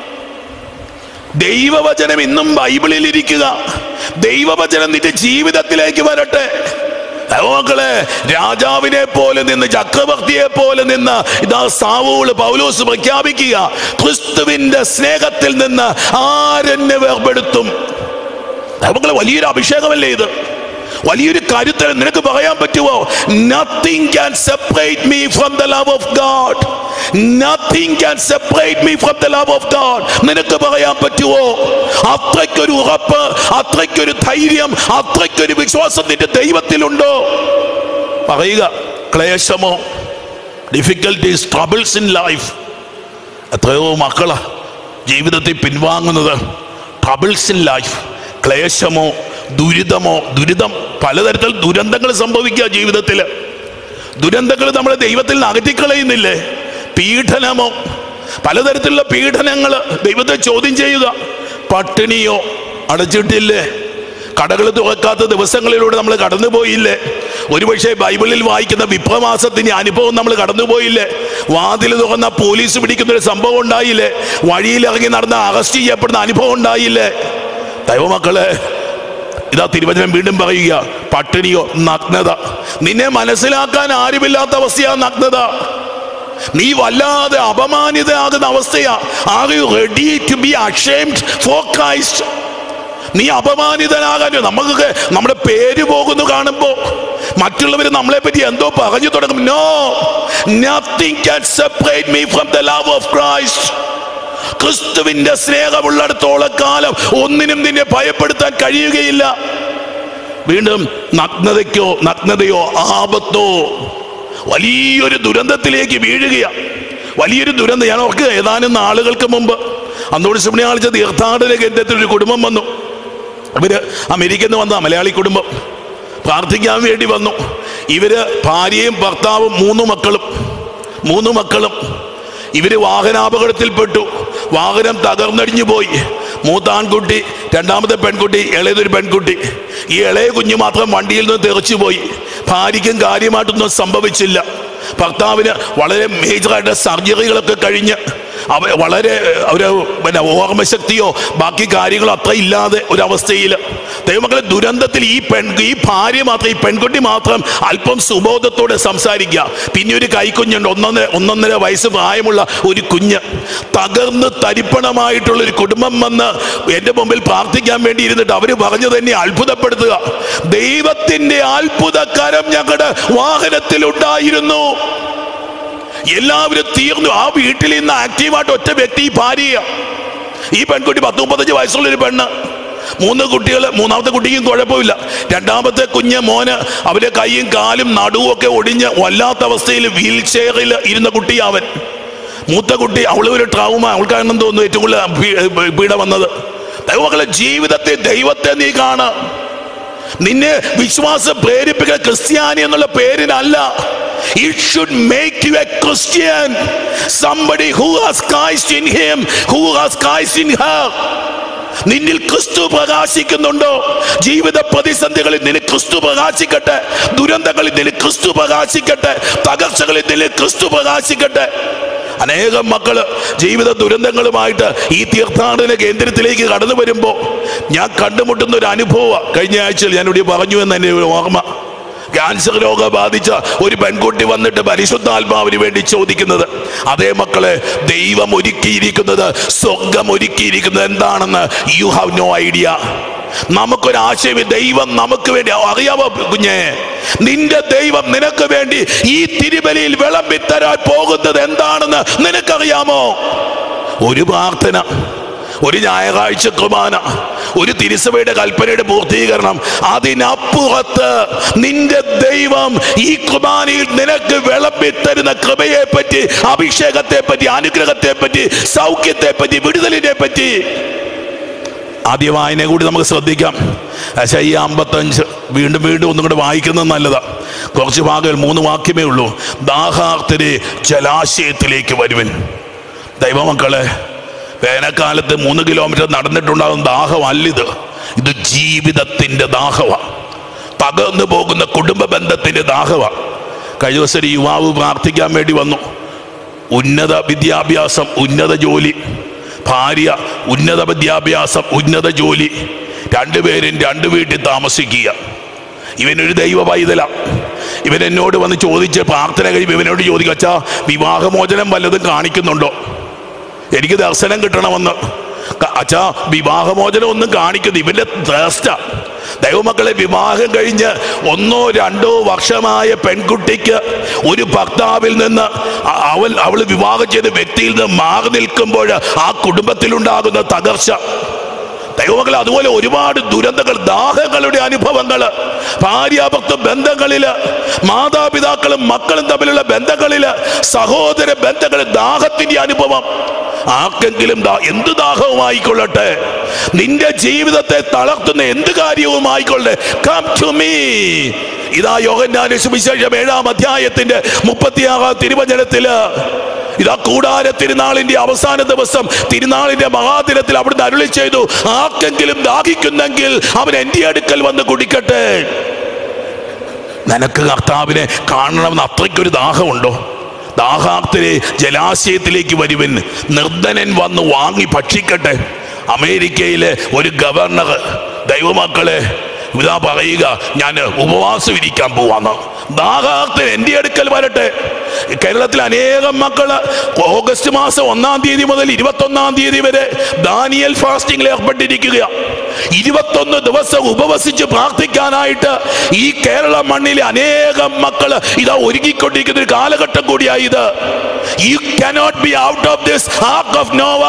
ദൈവവചനം ഇന്നും ബൈബിളിൽ ഇരിക്കുക ദൈവവചനം നിന്റെ ജീവിതത്തിലേക്ക് വരട്ടെ മക്കളെ രാജാവിനെ പോലെ നിന്ന് ചക്രവർത്തിയെ പോലെ നിന്ന് ഇതാ സാവൂള് പൗലോസ് പ്രഖ്യാപിക്കുക ക്രിസ്തുവിന്റെ സ്നേഹത്തിൽ നിന്ന് ആരെന്നെ വേർപെടുത്തും മക്കളെ വലിയൊരു അഭിഷേകമല്ലേ ഇത് വലിയൊരു കരുത്തൽ നിനക്ക് പറയാൻ പറ്റുമോ nothing can separate me from the love of God nothing can separate me from the love of God നിനക്ക് പറയാൻ പറ്റുമോ അത്രയ്ക്കൊരു ഉറപ്പ് അത്രയ്ക്കൊരു ധൈര്യം അത്രയ്ക്കൊരു വിശ്വാസം നിന്റെ ദൈവത്തിലുണ്ടോ പറയുക ക്ലേശമോ ഡിഫിക്കൽട്ടീസ് ട്രബിൾസ് ഇൻ ലൈഫ് എത്രയോ മക്കളാ ജീവിതത്തിൽ പിൻവാങ്ങുന്നത് ട്രബിൾസ് ഇൻ ലൈഫ് ക്ലേശമോ ദുരിതമോ ദുരിതം പലതരത്തിൽ ദുരന്തങ്ങൾ സംഭവിക്കുക ജീവിതത്തിൽ ദുരന്തങ്ങൾ നമ്മളെ ദൈവത്തിൽ നിന്ന് അകറ്റിക്കളയുന്നില്ലേ പീഡനമോ പലതരത്തിലുള്ള പീഡനങ്ങൾ ദൈവത്തെ ചോദ്യം ചെയ്യുക പട്ടിണിയോ അടച്ചിട്ടില്ലേ കടകൾ തുറക്കാത്ത ദിവസങ്ങളിലൂടെ നമ്മൾ കടന്നുപോയില്ലേ ഒരുപക്ഷെ ബൈബിളിൽ വായിക്കുന്ന വിപ്രമാസത്തിന്റെ അനുഭവം നമ്മൾ കടന്നുപോയില്ലേ വാതിൽ തുറന്ന പോലീസ് പിടിക്കുന്ന ഒരു സംഭവം ഉണ്ടായില്ലേ വഴിയിലിറങ്ങി നടന്ന അറസ്റ്റ് ചെയ്യപ്പെടുന്ന അനുഭവം ഉണ്ടായില്ലേ ദൈവമക്കളെ ഇതാ തിരുവചനം വീണ്ടും പറയുക പട്ടിണിയോ നഗ്നത നിന്നെ മനസ്സിലാക്കാൻ ആരുമില്ലാത്ത അവസ്ഥയാ നഗ്നത നീ വല്ലാതെ അപമാനിതയാകുന്ന അവസ്ഥയാ are you ready to be ashamed for Christ നീ അപമാനിതനാകാൻ നമുക്കൊക്കെ നമ്മുടെ പേര് പോകുന്നു കാണുമ്പോ മറ്റുള്ളവർ നമ്മളെ പറ്റി എന്തോ പറഞ്ഞു തുടങ്ങും no nothing can separate me from the love of Christ ക്രിസ്തുവിന്റെ സ്നേഹമുള്ളിടത്തോളം കാലം ഒന്നിനും നിന്നെ ഭയപ്പെടുത്താൻ കഴിയുകയില്ല വീണ്ടും നഗ്നതയ്ക്കോ നഗ്നതയോ ആപത്തോ വലിയൊരു ദുരന്തത്തിലേക്ക് വീഴുകയാ വലിയൊരു ദുരന്തം ഞാൻ ഓർക്കുക ഏതാനും നാളുകൾക്ക് മുമ്പ് അന്നോട് സുബ്രഹ്മണ്യാഴ്ച തീർത്ഥാടന കേന്ദ്രത്തിൽ ഒരു കുടുംബം വന്നു ഇവര് അമേരിക്കയിൽ നിന്ന് വന്ന മലയാളി കുടുംബം പ്രാർത്ഥിക്കാൻ വേണ്ടി വന്നു ഇവര് ഭാര്യയും ഭർത്താവും മൂന്ന് മക്കളും മൂന്ന് മക്കളും ഇവര് വാഹനാപകടത്തിൽപ്പെട്ടു വാഹനം തകർന്നടിഞ്ഞു പോയി മൂത്ത ആൺകുട്ടി രണ്ടാമത്തെ പെൺകുട്ടി ഇളയതൊരു പെൺകുട്ടി ഈ ഇളയ കുഞ്ഞു മാത്രം വണ്ടിയിൽ നിന്ന് തെറിച്ചു പോയി ഭാര്യയ്ക്കും കാര്യമായിട്ടൊന്നും സംഭവിച്ചില്ല ഭർത്താവിന് വളരെ മേജറായിട്ട് സർജറികളൊക്കെ കഴിഞ്ഞ് അവ വളരെ ഒരു പിന്നെ ഓർമ്മശക്തിയോ ബാക്കി കാര്യങ്ങളോ അത്ര ഇല്ലാതെ ഒരവസ്ഥയിൽ ദൈവമക്കളെ ദുരന്തത്തിൽ ഈ പെൺ ഈ ഭാര്യ മാത്രം ഈ പെൺകുട്ടി മാത്രം അല്പം സുബോധത്തോടെ സംസാരിക്കുക പിന്നെ ഒരു കൈക്കുഞ്ഞുണ്ട് ഒന്നൊന്നര ഒന്നൊന്നര വയസ്സ് പ്രായമുള്ള ഒരു കുഞ്ഞ് തകർന്ന് തരിപ്പണമായിട്ടുള്ള ഒരു കുടുംബം വന്ന് എൻ്റെ മുമ്പിൽ പ്രാർത്ഥിക്കാൻ വേണ്ടി ഇരുന്നിട്ട് അവർ പറഞ്ഞു തന്നെ അത്ഭുതപ്പെടുത്തുക ദൈവത്തിന്റെ അത്ഭുതകരം ഞങ്ങളുടെ വാഹനത്തിലുണ്ടായിരുന്നു എല്ലാവരും തീർന്നു ആ വീട്ടിൽ നിന്ന് ആക്റ്റീവായിട്ട് ഒറ്റ വ്യക്തി ഭാര്യ ഈ പെൺകുട്ടി പത്ത് മുപ്പത്തഞ്ച് വയസ്സുള്ള ഒരു പെണ്ണ് മൂന്ന് കുട്ടികൾ മൂന്നാമത്തെ കുട്ടിക്കും കുഴപ്പമില്ല രണ്ടാമത്തെ കുഞ്ഞ് മോന് അവന്റെ കൈയും കാലും നടുവും ഒക്കെ ഒടിഞ്ഞ് വല്ലാത്ത അവസ്ഥയിൽ വീൽ ചെയറിൽ ഇരുന്ന കുട്ടി അവൻ മൂത്ത കുട്ടി അവള് ഒരു ട്രൗമ അവൾക്കാണെന്ന് തോന്നുന്നു ഏറ്റവും കൂടുതൽ പീ- പീഡ വന്നത് ദൈവമക്കളെ ജീവിതത്തെ ദൈവത്തെ നീ കാണ നിന്നെ വിശ്വാസം പ്രേരിപ്പിക്കുന്ന ക്രിസ്ത്യാനി എന്നുള്ള പേരിനല്ല It should make you a Christian. Somebody who has Christ in him, who has Christ in her. നിന്നിൽ ക്രിസ്തു പ്രകാശിക്കുന്നുണ്ടോ ജീവിത പ്രതിസന്ധികളിൽ നിന്നെ ക്രിസ്തു പ്രകാശിക്കട്ടെ ദുരന്തങ്ങളിൽ നിന്നെ ക്രിസ്തു പ്രകാശിക്കട്ടെ തകർച്ചകളിൽ നിന്നെ ക്രിസ്തു പ്രകാശിക്കട്ടെ അനേകം മക്കള് ജീവിത ദുരന്തങ്ങളുമായിട്ട് ഈ തീർത്ഥാടന കേന്ദ്രത്തിലേക്ക് കടന്നു വരുമ്പോൾ ഞാൻ കണ്ടുമുട്ടുന്ന ഒരു അനുഭവം കഴിഞ്ഞ ആഴ്ചയിൽ ഞാൻ ഇവിടെ പറഞ്ഞു എന്ന് എൻ്റെ ഒരു ഓർമ്മ ക്യാൻസർ രോഗം ബാധിച്ച ഒരു പെൺകുട്ടി വന്നിട്ട് പരിശുദ്ധാത്മാവിന് വേണ്ടി ചോദിക്കുന്നത് അതേ മക്കളെ ദൈവം ഒരുക്കിയിരിക്കുന്നത് സ്വർഗം ഒരുക്കിയിരിക്കുന്നത് എന്താണെന്ന് യു ഹാവ് നോ ഐഡിയ നമുക്കൊരാശയം ദൈവം നമുക്ക് വേണ്ടി അറിയാമോ കുഞ്ഞെ നിന്റെ ദൈവം നിനക്ക് വേണ്ടി ഈ തിരുബലിയിൽ വിളമ്പിത്തരാൻ പോകുന്നത് എന്താണെന്ന് നിനക്കറിയാമോ ഒരു പ്രാർത്ഥന ഒരു ഞായറാഴ്ച കുർബാന ഒരു തിരുസഭയുടെ കൽപ്പനയുടെ പൂർത്തീകരണം അതിനപ്പുറത്ത് നിന്റെ ദൈവം ഈ കുർബാനയിൽ നിനക്ക് വിളമ്പിത്തരുന്ന കൃപയെ പറ്റി അഭിഷേകത്തെ പറ്റി അനുഗ്രഹത്തെ പറ്റി സൗഖ്യത്തെ പറ്റി വിടുതലിനെ പറ്റി ആദ്യ വായന കൂടി നമുക്ക് ശ്രദ്ധിക്കാം ഈ അമ്പത്തഞ്ച് വീണ്ടും വീണ്ടും ഒന്നും കൂടെ വായിക്കുന്നത് നല്ലതാ കുറച്ച് ഭാഗങ്ങൾ മൂന്ന് വാക്യമേ ഉള്ളൂ ദാഹാർത്തരെ ജലാശയത്തിലേക്ക് വരുവൻ ദൈവമക്കളെ വേനൽക്കാലത്ത് മൂന്ന് കിലോമീറ്റർ നടന്നിട്ടുണ്ടാകുന്ന ദാഹമല്ലിത് ഇത് ജീവിതത്തിന്റെ ദാഹമാണ് തകർന്നു പോകുന്ന കുടുംബ ബന്ധത്തിന്റെ ദാഹമാണ് കഴിഞ്ഞ ദിവസം ഒരു യുവാവ് പ്രാർത്ഥിക്കാൻ വേണ്ടി വന്നു ഉന്നത വിദ്യാഭ്യാസം ഉന്നത ജോലി ഭാര്യ ഉന്നത വിദ്യാഭ്യാസം ഉന്നത ജോലി രണ്ടുപേരും രണ്ട് വീട്ടിൽ താമസിക്കുക ഇവനൊരു ദൈവ പൈതല ഇവൻ എന്നോട് വന്ന് ചോദിച്ച് പ്രാർത്ഥന കഴിയുമ്പോൾ ഇവനോട് ചോദിക്കുക അച്ഛാ വിവാഹമോചനം വല്ലതും കാണിക്കുന്നുണ്ടോ എനിക്ക് ദർശനം കിട്ടണമെന്ന് ക- അച്ഛാ വിവാഹമോചനം ഒന്നും കാണിക്കുന്നു ഇവന്റെ ത്രേസ്റ്റ ദൈവമക്കളെ വിവാഹം കഴിഞ്ഞ് ഒന്നോ രണ്ടോ വർഷമായ പെൺകുട്ടിക്ക് ഒരു ഭർത്താവിൽ നിന്ന് അ- അവൾ അവൾ വിവാഹം ചെയ്ത വ്യക്തിയിൽ നിന്ന് മാറി നിൽക്കുമ്പോൾ ആ കുടുംബത്തിലുണ്ടാകുന്ന തകർച്ച ദൈവമക്കളെ അതുപോലെ ഒരുപാട് ദുരന്തങ്ങൾ ദാഹങ്ങളുടെ അനുഭവങ്ങൾ ഭാര്യാഭക്ത ബന്ധങ്ങളില് മാതാപിതാക്കളും മക്കളും തമ്മിലുള്ള ബന്ധങ്ങളില് സഹോദര ബന്ധങ്ങളിൽ ദാഹത്തിന്റെ അനുഭവം ആർക്കെങ്കിലും ദാ എന്ത് ദാഹവുമായിക്കൊള്ളട്ടെ നിന്റെ ജീവിതത്തെ തളർത്തുന്ന എന്ത് കാര്യവുമായിക്കൊള്ളട്ടെ കം ടു മീ ഇതാ യോഹന്നാന്റെ സുവിശേഷം ഏഴാം അധ്യായത്തിന്റെ മുപ്പത്തിയാറാം തിരുവചനത്തില് ഇതാ കൂടാര തിരുനാളിന്റെ അവസാന ദിവസം തിരുനാളിന്റെ മഹാദിനത്തിൽ അവിടുന്ന് അരുളി ചെയ്തു ആർക്കെങ്കിലും ദാഹിക്കുന്നെങ്കിൽ അവൻ എന്റെ അടുക്കൽ വന്ന് കുടിക്കട്ടെ നിനക്ക് കർത്താവിനെ കാണണമെന്ന് അത്രയ്ക്കൊരു ദാഹമുണ്ടോ ദാഹാപ്തരെ ജലാശയത്തിലേക്ക് വരുവൻ നിർദ്ധനൻ വന്ന് വാങ്ങി ഭക്ഷിക്കട്ടെ അമേരിക്കയിലെ ഒരു ഗവർണർ ദൈവമക്കളെ ഇതാ പറയുക ഞാൻ ഉപവാസം ഇരിക്കാൻ പോവാന്ന് ദാഹാർത്ഥൻ എൻ്റെ അടുക്കൽ വരട്ടെ കേരളത്തിൽ അനേകം മക്കള് ഓഗസ്റ്റ് മാസം ഒന്നാം തീയതി മുതൽ ഇരുപത്തൊന്നാം തീയതി വരെ ദാനിയൽ ഫാസ്റ്റിംഗിൽ ഏർപ്പെട്ടിരിക്കുക ഇരുപത്തൊന്ന് ദിവസം ഉപവസിച്ച് പ്രാർത്ഥിക്കാനായിട്ട് ഈ കേരള മണ്ണിലെ അനേകം മക്കള് ഇതാ ഒരുങ്ങിക്കൊണ്ടിരിക്കുന്ന ഒരു കാലഘട്ടം കൂടിയായി ഇത് you cannot be out of this ark of Noah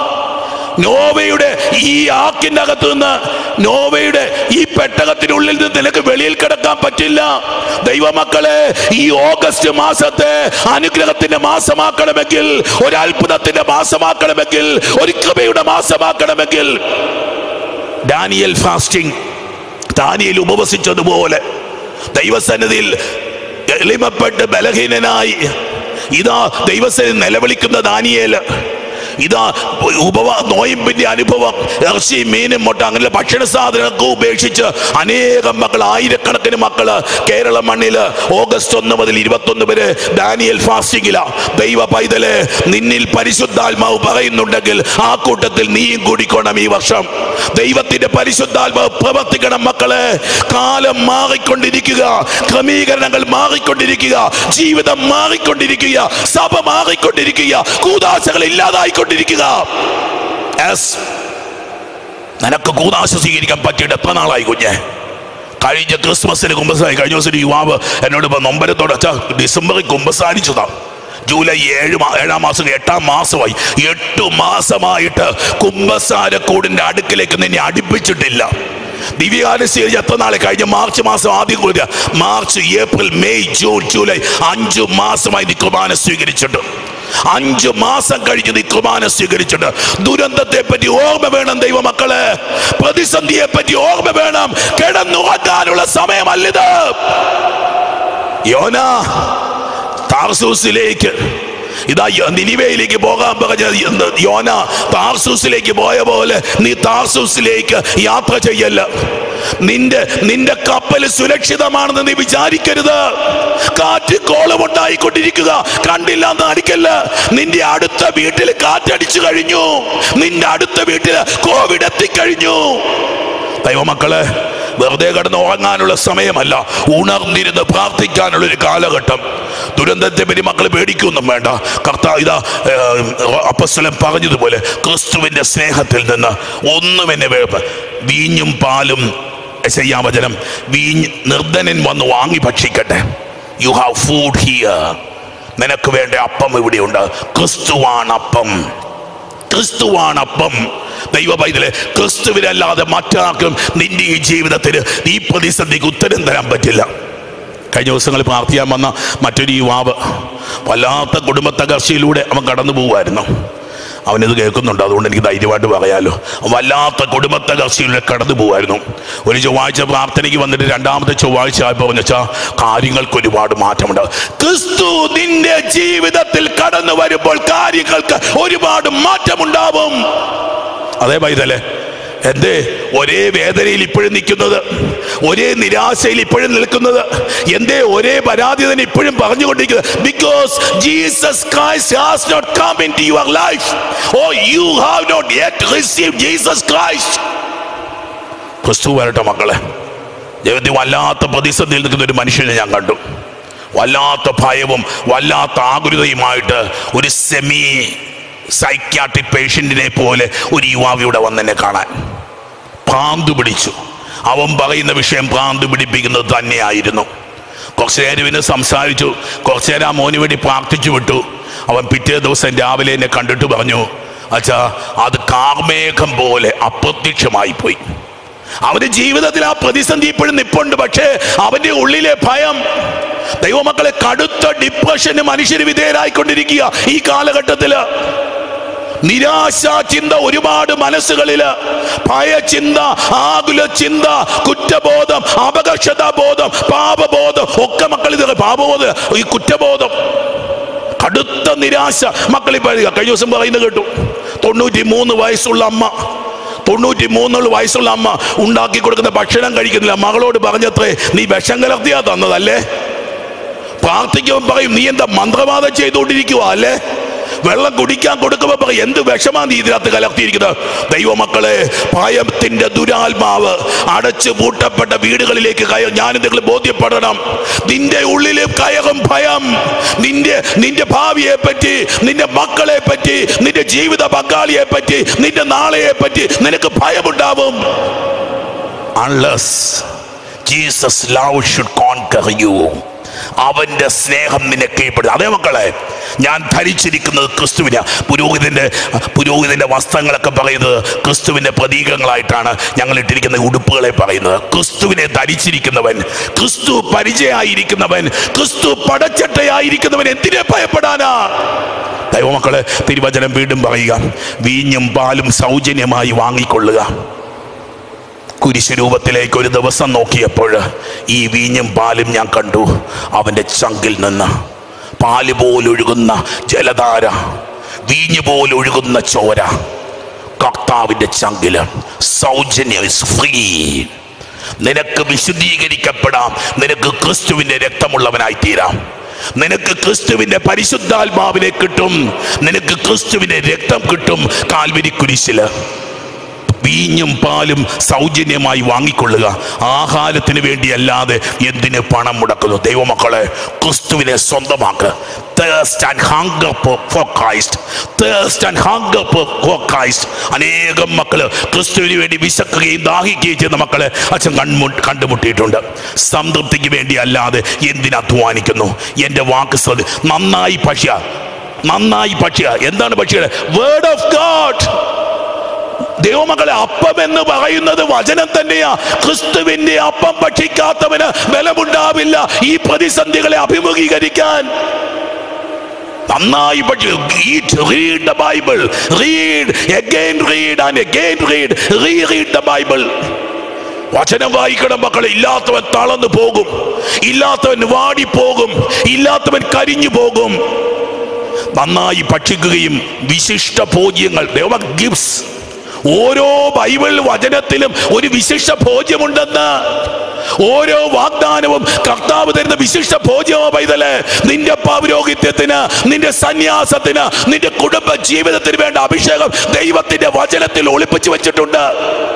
നോവയുടെ ഈ ആക്കിന്റെ അകത്ത് നിന്ന് നോവയുടെ ഈ പെട്ടകത്തിനുള്ളിൽ നിന്ന് നിനക്ക് വെളിയിൽ കിടക്കാൻ പറ്റില്ല ദൈവമക്കളെ ഈ ഓഗസ്റ്റ് മാസത്തെ അനുഗ്രഹത്തിന്റെ മാസമാക്കണമെങ്കിൽ ഒരു അത്ഭുതത്തിന്റെ മാസമാക്കണമെങ്കിൽ ഒരു കൃപയുടെ മാസമാക്കണമെങ്കിൽ ഡാനിയൽ ഫാസ്റ്റിംഗ് ദാനിയൽ ഉപവസിച്ചതുപോലെ ദൈവസന്നിധിയിൽ എളിമപ്പെട്ട് ബലഹീനനായി ഇതാ ദൈവസന്നിധി നിലവിളിക്കുന്ന ദാനിയേൽ ഇതാ ഉപവാ നോയമ്പിന്റെ അനുഭവം ഇറച്ചിയും മീനും മുട്ട അങ്ങനെ ഭക്ഷണ സാധനങ്ങളൊക്കെ ഉപേക്ഷിച്ച് അനേകം മക്കൾ ആയിരക്കണക്കിന് മക്കള് കേരള മണ്ണില് ഓഗസ്റ്റ് ഒന്ന് മുതൽ ഇരുപത്തൊന്ന് വരെ ഡാനിയൽ ഫാസ്റ്റിംഗില ദൈവ പൈതലെ നിന്നിൽ പരിശുദ്ധാത്മാവ് പറയുന്നുണ്ടെങ്കിൽ ആ കൂട്ടത്തിൽ നീയും കൂടിക്കോണം ഈ വർഷം ദൈവത്തിന്റെ പരിശുദ്ധാത്മാവ് പ്രവർത്തിക്കണം മക്കളെ കാലം മാറിക്കൊണ്ടിരിക്കുക ക്രമീകരണങ്ങൾ മാറിക്കൊണ്ടിരിക്കുക ജീവിതം മാറിക്കൊണ്ടിരിക്കുക സഭ മാറിക്കൊണ്ടിരിക്കുക കൂതാശകൾ ഇല്ലാതായിക്കൊണ്ടിരിക്കുക Yes. നിനക്ക് കൂതാശ സ്വീകരിക്കാൻ പറ്റിയിട്ട് എത്ര നാളായി കുഞ്ഞെ കഴിഞ്ഞ ക്രിസ്മസിന് കുമ്പസായി കഴിഞ്ഞ ദിവസം ഒരു യുവാവ് എന്നോട് ഇപ്പൊ നൊമ്പരത്തോടെ അച്ഛാ ഡിസംബറിൽ കുമ്പസാരിച്ചതാ ജൂലൈ ഏഴ് മാ- ഏഴാം മാസം എട്ടാം മാസമായി എട്ടു മാസമായിട്ട് കുംഭസാരക്കൂടിന്റെ അടുക്കിലേക്ക് നിന്നെ അടുപ്പിച്ചിട്ടില്ല ദിവ്യകാല സ്വീകരിച്ച് എത്ര നാളെ കഴിഞ്ഞ മാർച്ച് മാസം ആദ്യം കൂടിയ March April May June July അഞ്ചു മാസമായി നീ കുർബാന സ്വീകരിച്ചിട്ട് അഞ്ചു മാസം കഴിഞ്ഞ് നീ കുർബാന സ്വീകരിച്ചിട്ട് ദുരന്തത്തെ പറ്റി ഓർമ്മ വേണം ദൈവമക്കളെ പ്രതിസന്ധിയെ പറ്റി ഓർമ്മ വേണം കിടന്നുറങ്ങാനുള്ള സമയമല്ലിത് യോന താർസൂസിലേക്ക് ഇതാ യ- നിനിവയിലേക്ക് പോകാൻ പറഞ്ഞ യ- യോന താർസൂസിലേക്ക് പോയ പോലെ നീ താർസൂസിലേക്ക് യാത്ര ചെയ്യല്ല നിന്റെ നിന്റെ കപ്പൽ സുരക്ഷിതമാണെന്ന് നീ വിചാരിക്കരുത് കാറ്റ് കോളമുണ്ടായിക്കൊണ്ടിരിക്കുക കണ്ടില്ല എന്ന് അടിക്കല്ല നിന്റെ അടുത്ത വീട്ടിൽ കാറ്റടിച്ചു കഴിഞ്ഞു നിന്റെ അടുത്ത വീട്ടിൽ കോവിഡ് എത്തിക്കഴിഞ്ഞു ദൈവമക്കളെ വെറുതെ കിടന്ന് ഉറങ്ങാനുള്ള സമയമല്ല ഉണർന്നിരുന്ന് പ്രാർത്ഥിക്കാനുള്ള ഒരു കാലഘട്ടം ദുരന്തത്തെ പറ്റി മക്കൾ പേടിക്കൊന്നും വേണ്ട കർത്താവ് ഇതാ അപ്പസ്വലം പറഞ്ഞതുപോലെ ക്രിസ്തുവിന്റെ സ്നേഹത്തിൽ നിന്ന് ഒന്നും എന്നെ വേപ്പ് വീഞ്ഞും പാലും ചെയ്യാവചനം വീഞ്ഞ് നിർദ്ധനൻ വന്ന് വാങ്ങി ഭക്ഷിക്കട്ടെ യു ഹാവ് ഫുഡ് ഹിയർ നിനക്ക് വേണ്ട അപ്പം ഇവിടെയുണ്ട് ക്രിസ്തുവാണ് അപ്പം ക്രിസ്തുവാണ് അപ്പം ദൈവ പൈതലെ ക്രിസ്തുവിനല്ലാതെ മറ്റാർക്കും നിന്റെ ഈ ജീവിതത്തിന് ഈ പ്രതിസന്ധിക്ക് ഉത്തരം തരാൻ പറ്റില്ല കഴിഞ്ഞ ദിവസങ്ങളിൽ പ്രാർത്ഥിക്കാൻ വന്ന മറ്റൊരു യുവാവ് വല്ലാത്ത കുടുംബ തകർച്ചയിലൂടെ അവൻ കടന്നു പോകുമായിരുന്നു അവനിത് കേൾക്കുന്നുണ്ട് അതുകൊണ്ട് എനിക്ക് ധൈര്യമായിട്ട് പറയാലോ വല്ലാത്ത കുടുംബ തകർച്ചയിലൂടെ കടന്നു പോകുമായിരുന്നു ഒരു ചൊവ്വാഴ്ച പ്രാർത്ഥനയ്ക്ക് വന്നിട്ട് രണ്ടാമത്തെ ചൊവ്വാഴ്ച ആയപ്പോൾ പറഞ്ഞു വെച്ചാൽ കാര്യങ്ങൾക്ക് ഒരുപാട് മാറ്റമുണ്ട് ക്രിസ്തു നിന്റെ ജീവിതത്തിൽ കടന്നു വരുമ്പോൾ കാര്യങ്ങൾക്ക് ഒരുപാട് മാറ്റമുണ്ടാവും അതേ പൈതലേ എന്തേ ഒരേ വേദനയിൽ ഇപ്പോഴും നിൽക്കുന്നത് ഒരേ നിരാശയിൽ ഇപ്പോഴും നിൽക്കുന്നത് എന്തേ ഒരേ പരാതി തന്നെ ഇപ്പോഴും പറഞ്ഞുകൊണ്ടിരിക്കുന്നത് because Jesus Christ has not come into your life oh you have not yet receive Jesus Christ ക്രിസ്തു വരട്ടെ മക്കളെ ദൈവത്തിൽ വല്ലാത്ത പ്രതിസന്ധിയിൽ നിൽക്കുന്ന ഒരു മനുഷ്യനെ ഞാൻ കണ്ടു വല്ലാത്ത ഭയവും വല്ലാത്ത ആകുലതയുമായിട്ട് ഒരു സെമി സൈക്യാട്രിക് പേഷ്യന്റിനെ പോലെ ഒരു യുവാവിയുടെ വന്നെന്നെ കാണാൻ ഭ്രാന്ത് പിടിച്ചു അവൻ പറയുന്ന വിഷയം ഭ്രാന്ത് പിടിപ്പിക്കുന്നത് തന്നെയായിരുന്നു കുറച്ചു നേരം ഇവന് സംസാരിച്ചു കുറച്ചു നേരം ആ മോന് വേണ്ടി പ്രാർത്ഥിച്ചു വിട്ടു അവൻ പിറ്റേ ദിവസം രാവിലെ എന്നെ കണ്ടിട്ട് പറഞ്ഞു അച്ഛാ അത് കാർമേഘം പോലെ അപ്രത്യക്ഷമായി പോയി അവന്റെ ജീവിതത്തിൽ ആ പ്രതിസന്ധി ഇപ്പോഴും നിപ്പുണ്ട് പക്ഷേ അവന്റെ ഉള്ളിലെ ഭയം ദൈവമക്കളെ കടുത്ത ഡിപ്രഷന് മനുഷ്യര് വിധേയരായിക്കൊണ്ടിരിക്കുക ഈ കാലഘട്ടത്തില് നിരാശ ചിന്ത ഒരുപാട് മനസ്സുകളില് ഭയചിന്ത ആകുല ചിന്ത കുറ്റബോധം അപകർഷതാ ബോധം പാപബോധം ഒക്കെ മക്കൾ ഇത് പാപബോധം ഈ കുറ്റബോധം കടുത്ത നിരാശ മക്കളിൽ പറയുക കഴിഞ്ഞ ദിവസം പറയുന്നത് കേട്ടു തൊണ്ണൂറ്റി മൂന്ന് വയസ്സുള്ള അമ്മ തൊണ്ണൂറ്റി മൂന്നുള്ള വയസ്സുള്ള അമ്മ ഉണ്ടാക്കി കൊടുക്കുന്ന ഭക്ഷണം കഴിക്കുന്നില്ല മകളോട് പറഞ്ഞത്രേ നീ വിഷം കലർത്തിയാ തന്നതല്ലേ പ്രാർത്ഥിക്കുമ്പോൾ പറയും നീ എന്താ മന്ത്രവാദം ചെയ്തുകൊണ്ടിരിക്കുക അല്ലേ വെള്ളം കുടിക്കാൻ കൊടുക്കുമ്പോൾ പറയും എന്ത് വിഷമാ നീ ഇതിനകത്ത് കലർത്തിയിരിക്കുന്നത് ദൈവമക്കളെ ഭയത്തിന്റെ ദുരാത്മാവ് അടച്ചു പൂട്ടപ്പെട്ട വീടുകളിലേക്ക് കയർ ഞാൻ നിങ്ങൾ ബോധ്യപ്പെടണം നിന്റെ ഉള്ളിൽ കയറും ഭയം നിന്റെ നിന്റെ ഭാവിയെ പറ്റി നിന്റെ മക്കളെ പറ്റി നിന്റെ ജീവിത പങ്കാളിയെ പറ്റി നിന്റെ നാളെയെ പറ്റി നിനക്ക് ഭയമുണ്ടാവും unless Jesus love should conquer you അവന്റെ സ്നേഹം നിന്നെ കീഴ്പ്പെടും അതേ മക്കളെ ഞാൻ ധരിച്ചിരിക്കുന്നത് ക്രിസ്തുവിനെ പുരോഹിതന്റെ പുരോഹിതന്റെ വസ്ത്രങ്ങളൊക്കെ പറയുന്നത് ക്രിസ്തുവിന്റെ പ്രതീകങ്ങളായിട്ടാണ് ഞങ്ങൾ ഇട്ടിരിക്കുന്ന ഉടുപ്പുകളെ പറയുന്നത് ക്രിസ്തുവിനെ ധരിച്ചിരിക്കുന്നവൻ ക്രിസ്തു പരിചയമായിരിക്കുന്നവൻ ക്രിസ്തു പടച്ചട്ടയായിരിക്കുന്നവൻ എന്തിനെ ഭയപ്പെടാനാ ദൈവമക്കളെ തിരുവചനം വീണ്ടും പറയുക വീഞ്ഞും പാലും സൗജന്യമായി വാങ്ങിക്കൊള്ളുക കുരിശുരൂപത്തിലേക്ക് ഒരു ദിവസം നോക്കിയപ്പോൾ ഈ വീഞ്ഞും പാലും ഞാൻ കണ്ടു അവൻ്റെ ചങ്കിൽ നിന്ന് പാല് പോലൊഴുകുന്ന ജലധാര വീഞ്ഞു പോലൊഴുകുന്ന ചോര കർത്താവിൻ്റെ ചങ്കില് സൗജന്യം ഫ്രീ നിനക്ക് വിശുദ്ധീകരിക്കപ്പെടാം നിനക്ക് ക്രിസ്തുവിന്റെ രക്തമുള്ളവനായി തീരാം നിനക്ക് ക്രിസ്തുവിന്റെ പരിശുദ്ധാത്മാവിനെ കിട്ടും നിനക്ക് ക്രിസ്തുവിന്റെ രക്തം കിട്ടും കാൽവരി കുരിശില് വീഞ്ഞും പാലും സൗജന്യമായി വാങ്ങിക്കൊള്ളുക ആഹാരത്തിന് വേണ്ടിയല്ലാതെ എന്തിന് പണം മുടക്കുന്നു ദൈവമക്കളെ ക്രിസ്തുവിനെ സ്വന്തമാക്കുക thirst and hunger for Christ thirst and hunger for Christ അനേകം മക്കള് ക്രിസ്തുവിന് വേണ്ടി വിശക്കുകയും ദാഹിക്കുകയും ചെയ്യുന്ന മക്കളെ അച്ഛൻ കൺമു കണ്ടുമുട്ടിയിട്ടുണ്ട് സംതൃപ്തിക്ക് വേണ്ടി അല്ലാതെ എന്തിന് അധ്വാനിക്കുന്നു എൻ്റെ വാക്ക് ശ്രദ്ധ നന്നായി പക്ഷിയ നന്നായി പക്ഷിയ എന്താണ് പക്ഷിയുടെ വേർഡ് ഓഫ് ഗാഡ് ദൈവമക്കളെ അപ്പം എന്ന് പറയുന്നത് വചനം തന്നെയാ ക്രിസ്തുവിന്റെ അപ്പം ഭക്ഷിക്കാത്തവന് ബലമുണ്ടാവില്ല ഈ പ്രതിസന്ധികളെ അഭിമുഖീകരിക്കാൻ നന്നായി read the Bible read again read and again read re read the Bible വചനം വായിക്കണം മക്കളെ ഇല്ലാത്തവൻ തളർന്നു പോകും ഇല്ലാത്തവൻ വാടിപ്പോകും ഇല്ലാത്തവൻ കരിഞ്ഞു പോകും നന്നായി ഭക്ഷിക്കുകയും വിശിഷ്ട ഭോജ്യങ്ങൾ ദൈവ ഗിഫ്റ്റ്സ് ഓരോ ബൈബിൾ വചനത്തിലും ഒരു വിശിഷ്ട ഭോജ്യമുണ്ടെന്ന് ഓരോ വാഗ്ദാനവും കർത്താവ് തരുന്ന വിശിഷ്ട ഭോജ്യമോ പൈതല് നിന്റെ പൗരോഹിത്യത്തിന് നിന്റെ സന്യാസത്തിന് നിന്റെ കുടുംബ ജീവിതത്തിന് വേണ്ട അഭിഷേകം ദൈവത്തിന്റെ വചനത്തിൽ ഒളിപ്പിച്ചു വെച്ചിട്ടുണ്ട്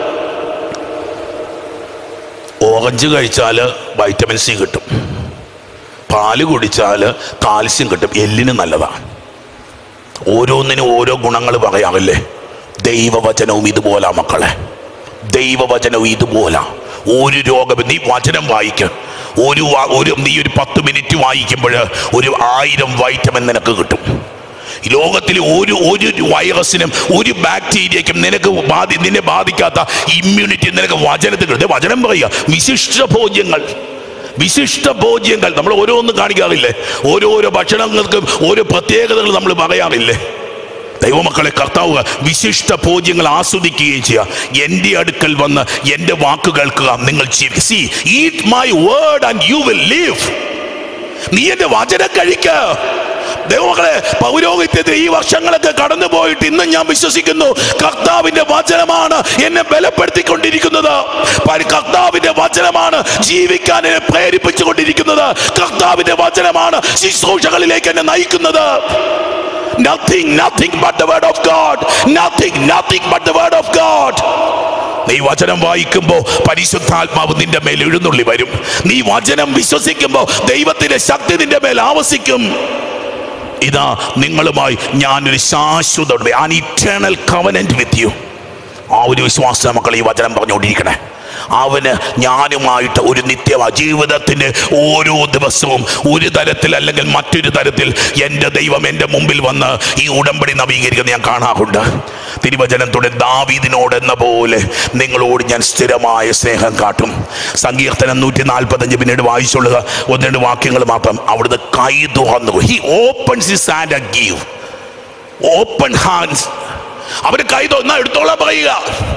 ഓറഞ്ച് കഴിച്ചാൽ വൈറ്റമിൻ സി കിട്ടും പാല് കുടിച്ചാൽ കാൽസ്യം കിട്ടും എല്ലിന് നല്ലതാണ് ഓരോന്നിനും ഓരോ ഗുണങ്ങൾ പറയാമല്ലേ ദൈവവചനവും ഇതുപോലാ മക്കളെ ദൈവവചനവും ഇതുപോലാ ഒരു രോഗം നീ വചനം വായിക്ക് ഒരു വാ- ഒരു നീ ഒരു പത്ത് മിനിറ്റ് വായിക്കുമ്പോൾ ഒരു ആയിരം വൈറ്റമിൻ നിനക്ക് കിട്ടും ഈ ലോകത്തിലെ ഒരു ഒരു വൈറസിനും ഒരു ബാക്ടീരിയക്കും നിനക്ക് ബാധി നിന്നെ ബാധിക്കാത്ത ഇമ്മ്യൂണിറ്റി നിനക്ക് വചനത്തിൽ കിട്ടും ദേ വചനം പറയുക വിശിഷ്ട ഭോജ്യങ്ങൾ വിശിഷ്ട ഭോജ്യങ്ങൾ നമ്മൾ ഓരോന്ന് കാണിക്കാറില്ലേ ഓരോരോ ഭക്ഷണങ്ങൾക്കും ഓരോ പ്രത്യേകതകൾ നമ്മൾ പറയാറില്ലേ ദൈവമക്കളെ കർത്താവ് വിശിഷ്ട ഭോജ്യങ്ങൾ ആസ്വദിക്കുകയും ചെയ്യുക എൻ്റെ അടുക്കൽ വന്ന് എൻ്റെ വാക്ക് കേൾക്കുക നിങ്ങൾ see eat my word and you will live നീ എൻ്റെ വചനം കഴിക്ക ദൈവമക്കളെ പൗരോഹിത്യത്തിൽ ഈ വർഷങ്ങളൊക്കെ കടന്നു പോയിട്ട് ഇന്നും ഞാൻ വിശ്വസിക്കുന്നു കർത്താവിന്റെ വചനമാണ് എന്നെ ബലപ്പെടുത്തിക്കൊണ്ടിരിക്കുന്നത് പരി- കർത്താവിന്റെ വചനമാണ് ജീവിക്കാൻ എന്നെ പ്രേരിപ്പിച്ചുകൊണ്ടിരിക്കുന്നത് കർത്താവിന്റെ വചനമാണ് ശുശ്രൂഷകളിലേക്ക് എന്നെ നയിക്കുന്നത് Nothing, nothing but the word of God. Nothing, nothing but the word of God. നീ വചനം വായിക്കുമ്പോൾ പരിശുദ്ധാത്മാവ് നിന്റെ മേൽ എഴുന്നള്ളി വരും നീ വചനം വിശ്വസിക്കുമ്പോൾ ദൈവത്തിന്റെ ശക്തി നിന്റെ മേൽ ആവസിക്കും ഇതാ നിങ്ങളുമായി ഞാനൊരു ശാശ്വത an eternal covenant with you ആ ഒരു വിശ്വാസ മക്കൾ ഈ വചനം പറഞ്ഞുകൊണ്ടിരിക്കണേ അവന് ഞാനുമായിട്ട് ഒരു നിത്യ ജീവിതത്തിന്റെ ഓരോ ദിവസവും ഒരു തരത്തിൽ അല്ലെങ്കിൽ മറ്റൊരു തരത്തിൽ എൻ്റെ ദൈവം എൻ്റെ മുമ്പിൽ വന്ന് ഈ ഉടമ്പടി നവീകരിക്കുന്നത് ഞാൻ കാണാറുണ്ട് തിരുവചനത്തോടെ ദാവീദിനോട് എന്ന പോലെ നിങ്ങളോട് ഞാൻ സ്ഥിരമായ സ്നേഹം കാട്ടും സങ്കീർത്തനം നൂറ്റി നാൽപ്പത്തഞ്ച് പിന്നീട് വായിച്ചുള്ളത് ഒന്ന് രണ്ട് വാക്യങ്ങൾ മാത്രം അവിടുന്ന് കൈ തുറന്നു he opens his hand and give open hands അവര് കൈ തോന്നാ എടുത്തോളാൻ പറയുക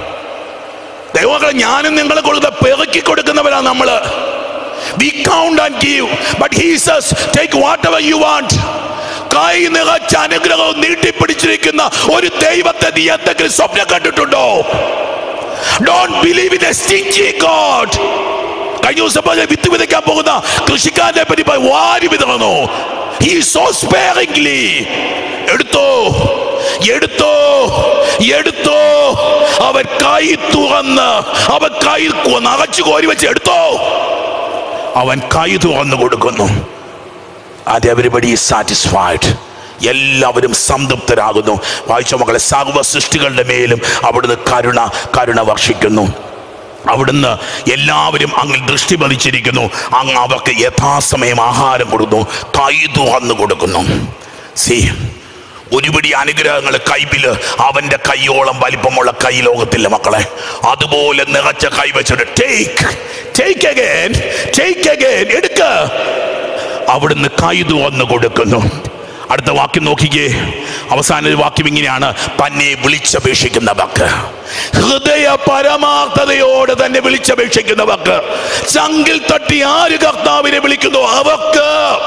ദൈവങ്ങളെ ഞാനും നിങ്ങളെ കൊടുത്ത പെറുക്കി കൊടുക്കുന്നവരാ നമ്മള് we count and give but he says take whatever you want കൈ നിറച്ച അനുഗ്രഹവും നീട്ടിപ്പിടിച്ചിരിക്കുന്ന ഒരു ദൈവത്തെ നീ എന്തെങ്കിലും സ്വപ്നം കണ്ടിട്ടുണ്ടോ don't believe in a stingy God കഴിഞ്ഞ ദിവസം പറഞ്ഞ വിത്ത് വിതയ്ക്കാൻ പോകുന്ന കൃഷിക്കാരനെ പറ്റി പറ- വാരി വിതറുന്നു ഹീ സോ സ്പെയറിംഗ്ലി എടുത്തോ എടുത്തോ എടുത്തോ അവൻ കൈ തുറന്ന് അവൻ കൈ കൊ- നിറച്ചു കോരി വെച്ച് എടുത്തോ അവൻ കൈ തുറന്നു കൊടുക്കുന്നു അത് എവരിബഡി സാറ്റിസ്ഫൈഡ് എല്ലാവരും സംതൃപ്തരാകുന്നു വായിച്ച മക്കളെ സർവ്വ സൃഷ്ടികളുടെ മേലും അവിടുന്ന് കരുണ കരുണ വർഷിക്കുന്നു അവിടുന്ന് എല്ലാവരും അങ്ങിൽ ദൃഷ്ടി പതിച്ചിരിക്കുന്നു അങ്ങ് അവർക്ക് യഥാസമയം ആഹാരം കൊടുക്കുന്നു കൈ തുറന്നു കൊടുക്കുന്നു സി ഒരുപിടി അനുഗ്രഹങ്ങൾ കൈപ്പില് അവന്റെ കൈയോളം വലിപ്പമുള്ള കൈ ലോകത്തില്ല മക്കളെ അതുപോലെ നിറച്ച കൈ വെച്ചിട്ട് take take again take again എടുക്ക അവിടുന്ന് കൈ തുറന്നു കൊടുക്കുന്നു അടുത്ത വാക്യം നോക്കിക്കേ അവസാന ഒരു വാക്യം ഇങ്ങനെയാണ് തന്നെ വിളിച്ചപേക്ഷിക്കുന്നവർക്ക് ഹൃദയ പരമാർത്ഥതയോടെ തന്നെ വിളിച്ചപേക്ഷിക്കുന്നവർക്ക് ചങ്കിൽ തട്ടി ആര് കർത്താവിനെ വിളിക്കുന്നു അവർക്ക്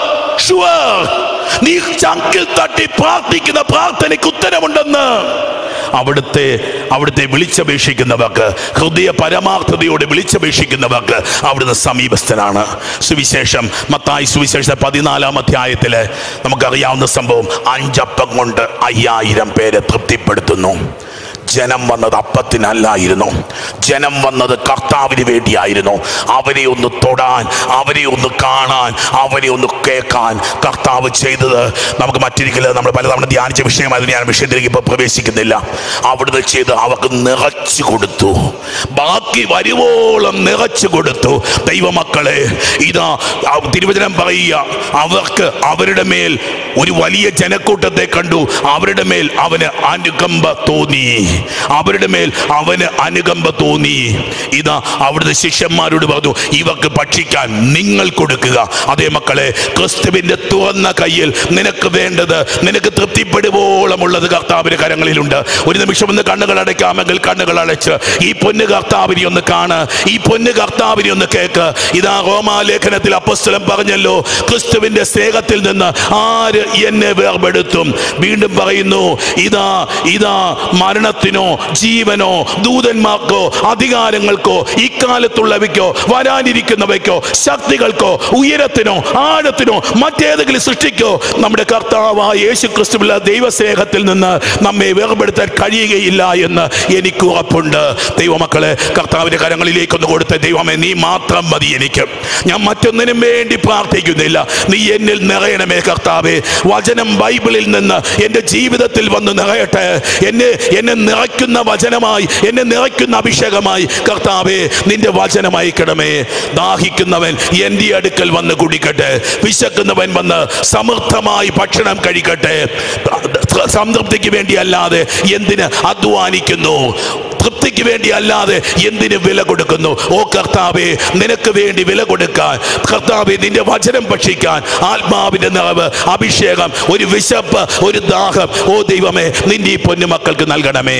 ഷുവർ നീ ചങ്കിൽ തട്ടി പ്രാർത്ഥിക്കുന്ന പ്രാർത്ഥനയ്ക്ക് ഉത്തരമുണ്ടെന്ന് അവിടുത്തെ അവിടുത്തെ വിളിച്ചപേക്ഷിക്കുന്നവർക്ക് ഹൃദയ പരമാർത്ഥതയോടെ വിളിച്ചപേക്ഷിക്കുന്നവർക്ക് അവിടുന്ന് സമീപസ്ഥനാണ് സുവിശേഷം മത്തായി സുവിശേഷം പതിനാലാം അധ്യായത്തില് നമുക്കറിയാവുന്ന സംഭവം അഞ്ചപ്പം കൊണ്ട് അയ്യായിരം പേരെ തൃപ്തിപ്പെടുത്തുന്നു ജനം വന്നത് അപ്പത്തിനല്ലായിരുന്നു ജനം വന്നത് കർത്താവിന് വേണ്ടിയായിരുന്നു അവരെ ഒന്ന് തൊടാൻ അവരെ ഒന്ന് കാണാൻ അവരെ ഒന്ന് കേൾക്കാൻ കർത്താവ് ചെയ്തത് നമുക്ക് മറ്റൊരിക്കലും നമ്മൾ പലതവണ ധ്യാനിച്ച വിഷയമായിരുന്നു ഞാൻ വിഷയത്തിലേക്ക് ഇപ്പോൾ പ്രവേശിക്കുന്നില്ല അവിടുന്ന് ചെയ്ത് അവർക്ക് നിറച്ചു കൊടുത്തു ബാക്കി വരുവോളം നിറച്ചു കൊടുത്തു ദൈവമക്കളെ ഇതാ ആ തിരുവചനം പറയുക അവർക്ക് അവരുടെ മേൽ ഒരു വലിയ ജനക്കൂട്ടത്തെ കണ്ടു അവരുടെ മേൽ അവന് അനുകമ്പ തോന്നി അവരുടെ മേൽ അവന് അനുകമ്പ തോന്നി ഇതാ അവിടുത്തെ ശിഷ്യന്മാരോട് പറഞ്ഞു ഇവർക്ക് ഭക്ഷിക്കാൻ നിങ്ങൾ കൊടുക്കുക അതേ മക്കളെ ക്രിസ്തുവിന്റെ തുറന്ന കയ്യിൽ നിനക്ക് വേണ്ടത് നിനക്ക് തൃപ്തിപ്പെടുവോളമുള്ളത് കർത്താവിന്റെ കരങ്ങളിലുണ്ട് ഒരു നിമിഷം ഒന്ന് കണ്ണുകൾ അടയ്ക്കാമെങ്കിൽ കണ്ണുകൾ അടച്ച് ഈ പൊന്ന് കർത്താവിനെ ഒന്ന് കാണ് ഈ പൊന്ന് കർത്താവിനെ ഒന്ന് കേക്ക് ഇതാ റോമാലേഖനത്തിൽ അപ്പസ്തലം പറഞ്ഞല്ലോ ക്രിസ്തുവിന്റെ സ്നേഹത്തിൽ നിന്ന് ആര് എന്നെ വേർപെടുത്തും വീണ്ടും പറയുന്നു ഇതാ ഇതാ മരണത്തിനോ ജീവനോ ദൂതന്മാർക്കോ അധികാരങ്ങൾക്കോ ഇക്കാലത്തുള്ളവയ്ക്കോ വരാനിരിക്കുന്നവയ്ക്കോ ശക്തികൾക്കോ ഉയരത്തിനോ ആഴത്തിനോ മറ്റേതെങ്കിലും സൃഷ്ടിക്കോ നമ്മുടെ കർത്താവായ യേശു ക്രിസ്തുവിലുള്ള ദൈവസ്നേഹത്തിൽ നിന്ന് നമ്മെ വേർപെടുത്താൻ കഴിയുകയില്ല എന്ന് എനിക്ക് ഉറപ്പുണ്ട് ദൈവമക്കളെ കർത്താവിന്റെ കരങ്ങളിലേക്കൊന്ന് കൊടുത്ത ദൈവമേ നീ മാത്രം മതി എനിക്ക് ഞാൻ മറ്റൊന്നിനും വേണ്ടി പ്രാർത്ഥിക്കുന്നില്ല നീ എന്നിൽ നിറയണമേ കർത്താവേ വചനം ബൈബിളിൽ നിന്ന് എൻ്റെ ജീവിതത്തിൽ വന്ന് നിറയട്ടെ എന്നെ എന്നെ നിറയ്ക്കുന്ന വചനമായി എന്നെ നിറയ്ക്കുന്ന അഭിഷേകമായി കർത്താവേ നിന്റെ വചനം അയക്കണമേ ദാഹിക്കുന്നവൻ എൻ്റെ അടുക്കൽ വന്ന് കുടിക്കട്ടെ വിശക്കുന്നവൻ വന്ന് സമൃദ്ധമായി ഭക്ഷണം കഴിക്കട്ടെ സംതൃപ്തിക്ക് വേണ്ടി അല്ലാതെ എന്തിന് അധ്വാനിക്കുന്നു തൃപ്തിക്ക് വേണ്ടി അല്ലാതെ എന്തിന് വില കൊടുക്കുന്നു ഓ കർത്താവെ നിനക്ക് വേണ്ടി വില കൊടുക്കാൻ കർത്താവെ നിന്റെ വചനം ഭക്ഷിക്കാൻ ആത്മാവിന്റെ നിറവ് അഭിഷേകം ഒരു വിശപ്പ് ഒരു ദാഹം ഓ ദൈവമേ നിന്റെ ഈ പൊന്നുമക്കൾക്ക് നൽകണമേ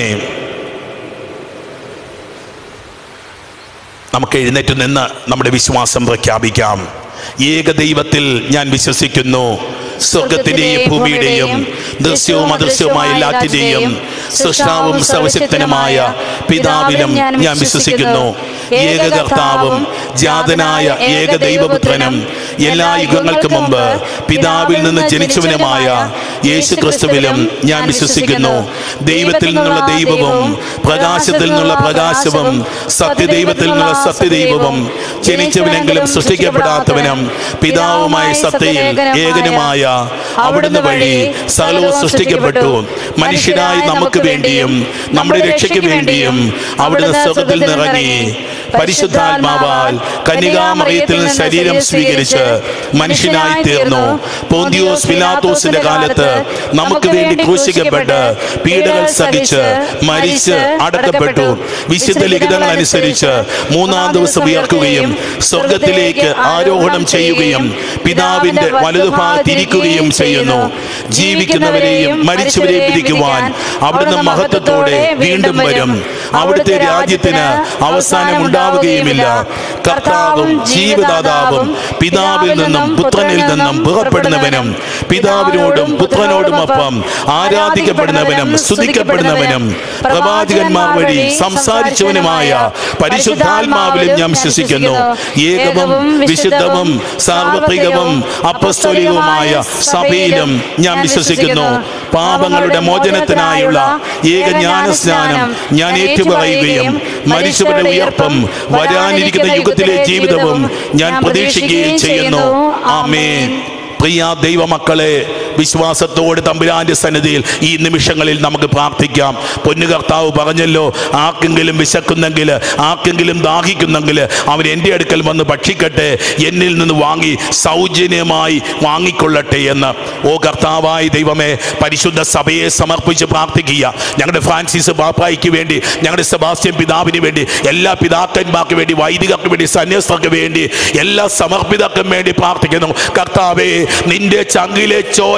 നമുക്ക് എഴുന്നേറ്റ് നിന്ന് നമ്മുടെ വിശ്വാസം പ്രഖ്യാപിക്കാം ഏക ദൈവത്തിൽ ഞാൻ വിശ്വസിക്കുന്നു സ്വർഗത്തിന്റെയും ഭൂമിയുടെയും ദൃശ്യവും അദൃശ്യവുമായ എല്ലാറ്റിന്റെയും സൃഷ്ടാവും സർവശക്തനുമായ പിതാവിലും ഞാൻ വിശ്വസിക്കുന്നു ഏക കർത്താവും ജാതനായ ഏക ദൈവപുത്രനും എല്ലാ യുഗങ്ങൾക്ക് മുമ്പ് പിതാവിൽ നിന്ന് ജനിച്ചവനുമായ യേശു ക്രിസ്തുവിലും ഞാൻ വിശ്വസിക്കുന്നു ദൈവത്തിൽ നിന്നുള്ള ദൈവവും പ്രകാശത്തിൽ നിന്നുള്ള പ്രകാശവും സത്യദൈവത്തിൽ നിന്നുള്ള സത്യദൈവവും ജനിച്ചവനെങ്കിലും സൃഷ്ടിക്കപ്പെടാത്തവനും പിതാവുമായ സത്യയിൽ ഏകനുമായ അവിടുന്ന് വഴി സകലവും സൃഷ്ടിക്കപ്പെട്ടു മനുഷ്യരായി നമുക്ക് വേണ്ടിയും നമ്മുടെ രക്ഷയ്ക്ക് വേണ്ടിയും അവിടുന്ന് സ്വർഗത്തിൽ നിറങ്ങി പരിശുദ്ധാത്മാവാൽ കന്യകാമറിയത്തിൽ നിന്ന് ശരീരം സ്വീകരിച്ച് മനുഷ്യനായി തീർന്നു പോന്തിയോസ് പിലാത്തോസിന്റെ കാലത്ത് നമുക്ക് വേണ്ടി ക്രൂശിക്കപ്പെട്ട് പീഡകൾ സഹിച്ച് മരിച്ച് അടക്കപ്പെട്ടു വിശുദ്ധ ലിഖിതങ്ങൾ അനുസരിച്ച് മൂന്നാം ദിവസം ഉയർക്കുകയും സ്വർഗത്തിലേക്ക് ആരോഹണം ചെയ്യുകയും പിതാവിന്റെ വലതുഭാഗത്ത് ഇരിക്കുകയും ചെയ്യുന്നു ജീവിക്കുന്നവരെയും മരിച്ചവരെയും വിധിക്കുവാൻ അവിടുന്ന് മഹത്വത്തോടെ വീണ്ടും വരും അവിടുത്തെ രാജ്യത്തിന് അവസാനം ഉണ്ടാവുകയുമില്ല കർത്താവും ജീവദാതാവും പിതാവിൽ നിന്നും പുത്രനിൽ നിന്നും പുറപ്പെടുന്നവനും പിതാവിനോടും പുത്രനോടുമൊപ്പം ആരാധിക്കപ്പെടുന്നവനും സ്തുതിക്കപ്പെടുന്നവനും പ്രവാചകന്മാർ വഴി സംസാരിച്ചവനുമായ പരിശുദ്ധാത്മാവിലും ഞാൻ വിശ്വസിക്കുന്നു ഏകവും വിശുദ്ധവും സാർവത്രികവും അപ്പസ്തോലികവുമായ സഭയിലും ഞാൻ വിശ്വസിക്കുന്നു പാപങ്ങളുടെ മോചനത്തിനായുള്ള ഏക ജ്ഞാനസ്നാനം ഞാൻ ഏറ്റുപറയുകയും മരിച്ചവരുടെ ഉയർപ്പും വരാനിരിക്കുന്ന യുഗത്തിലെ ജീവിതവും ഞാൻ പ്രതീക്ഷിക്കുകയും ചെയ്യുന്നു ആമേ പ്രിയ ദൈവമക്കളെ വിശ്വാസത്തോട് തമ്പുരാന്റെ സന്നിധിയിൽ ഈ നിമിഷങ്ങളിൽ നമുക്ക് പ്രാർത്ഥിക്കാം പൊന്നു കർത്താവ് പറഞ്ഞല്ലോ ആർക്കെങ്കിലും വിശക്കുന്നെങ്കിൽ ആർക്കെങ്കിലും ദാഹിക്കുന്നെങ്കിൽ അവൻ എൻ്റെ അടുക്കൽ വന്ന് ഭക്ഷിക്കട്ടെ എന്നിൽ നിന്ന് വാങ്ങി സൗജന്യമായി വാങ്ങിക്കൊള്ളട്ടെ എന്ന് ഓ കർത്താവായ ദൈവമേ പരിശുദ്ധ സഭയെ സമർപ്പിച്ച് പ്രാർത്ഥിക്കുക ഞങ്ങളുടെ ഫ്രാൻസിസ് ബാപ്പായിക്ക് വേണ്ടി ഞങ്ങളുടെ സെബാസ്റ്റ്യൻ പിതാവിന് വേണ്ടി എല്ലാ പിതാക്കന്മാർക്ക് വേണ്ടി വൈദികർക്ക് വേണ്ടി സന്യസ്തർക്ക് വേണ്ടി എല്ലാ സമർപ്പിതർക്കും വേണ്ടി പ്രാർത്ഥിക്കുന്നു കർത്താവേ നിന്റെ ചങ്കിലെ ചോര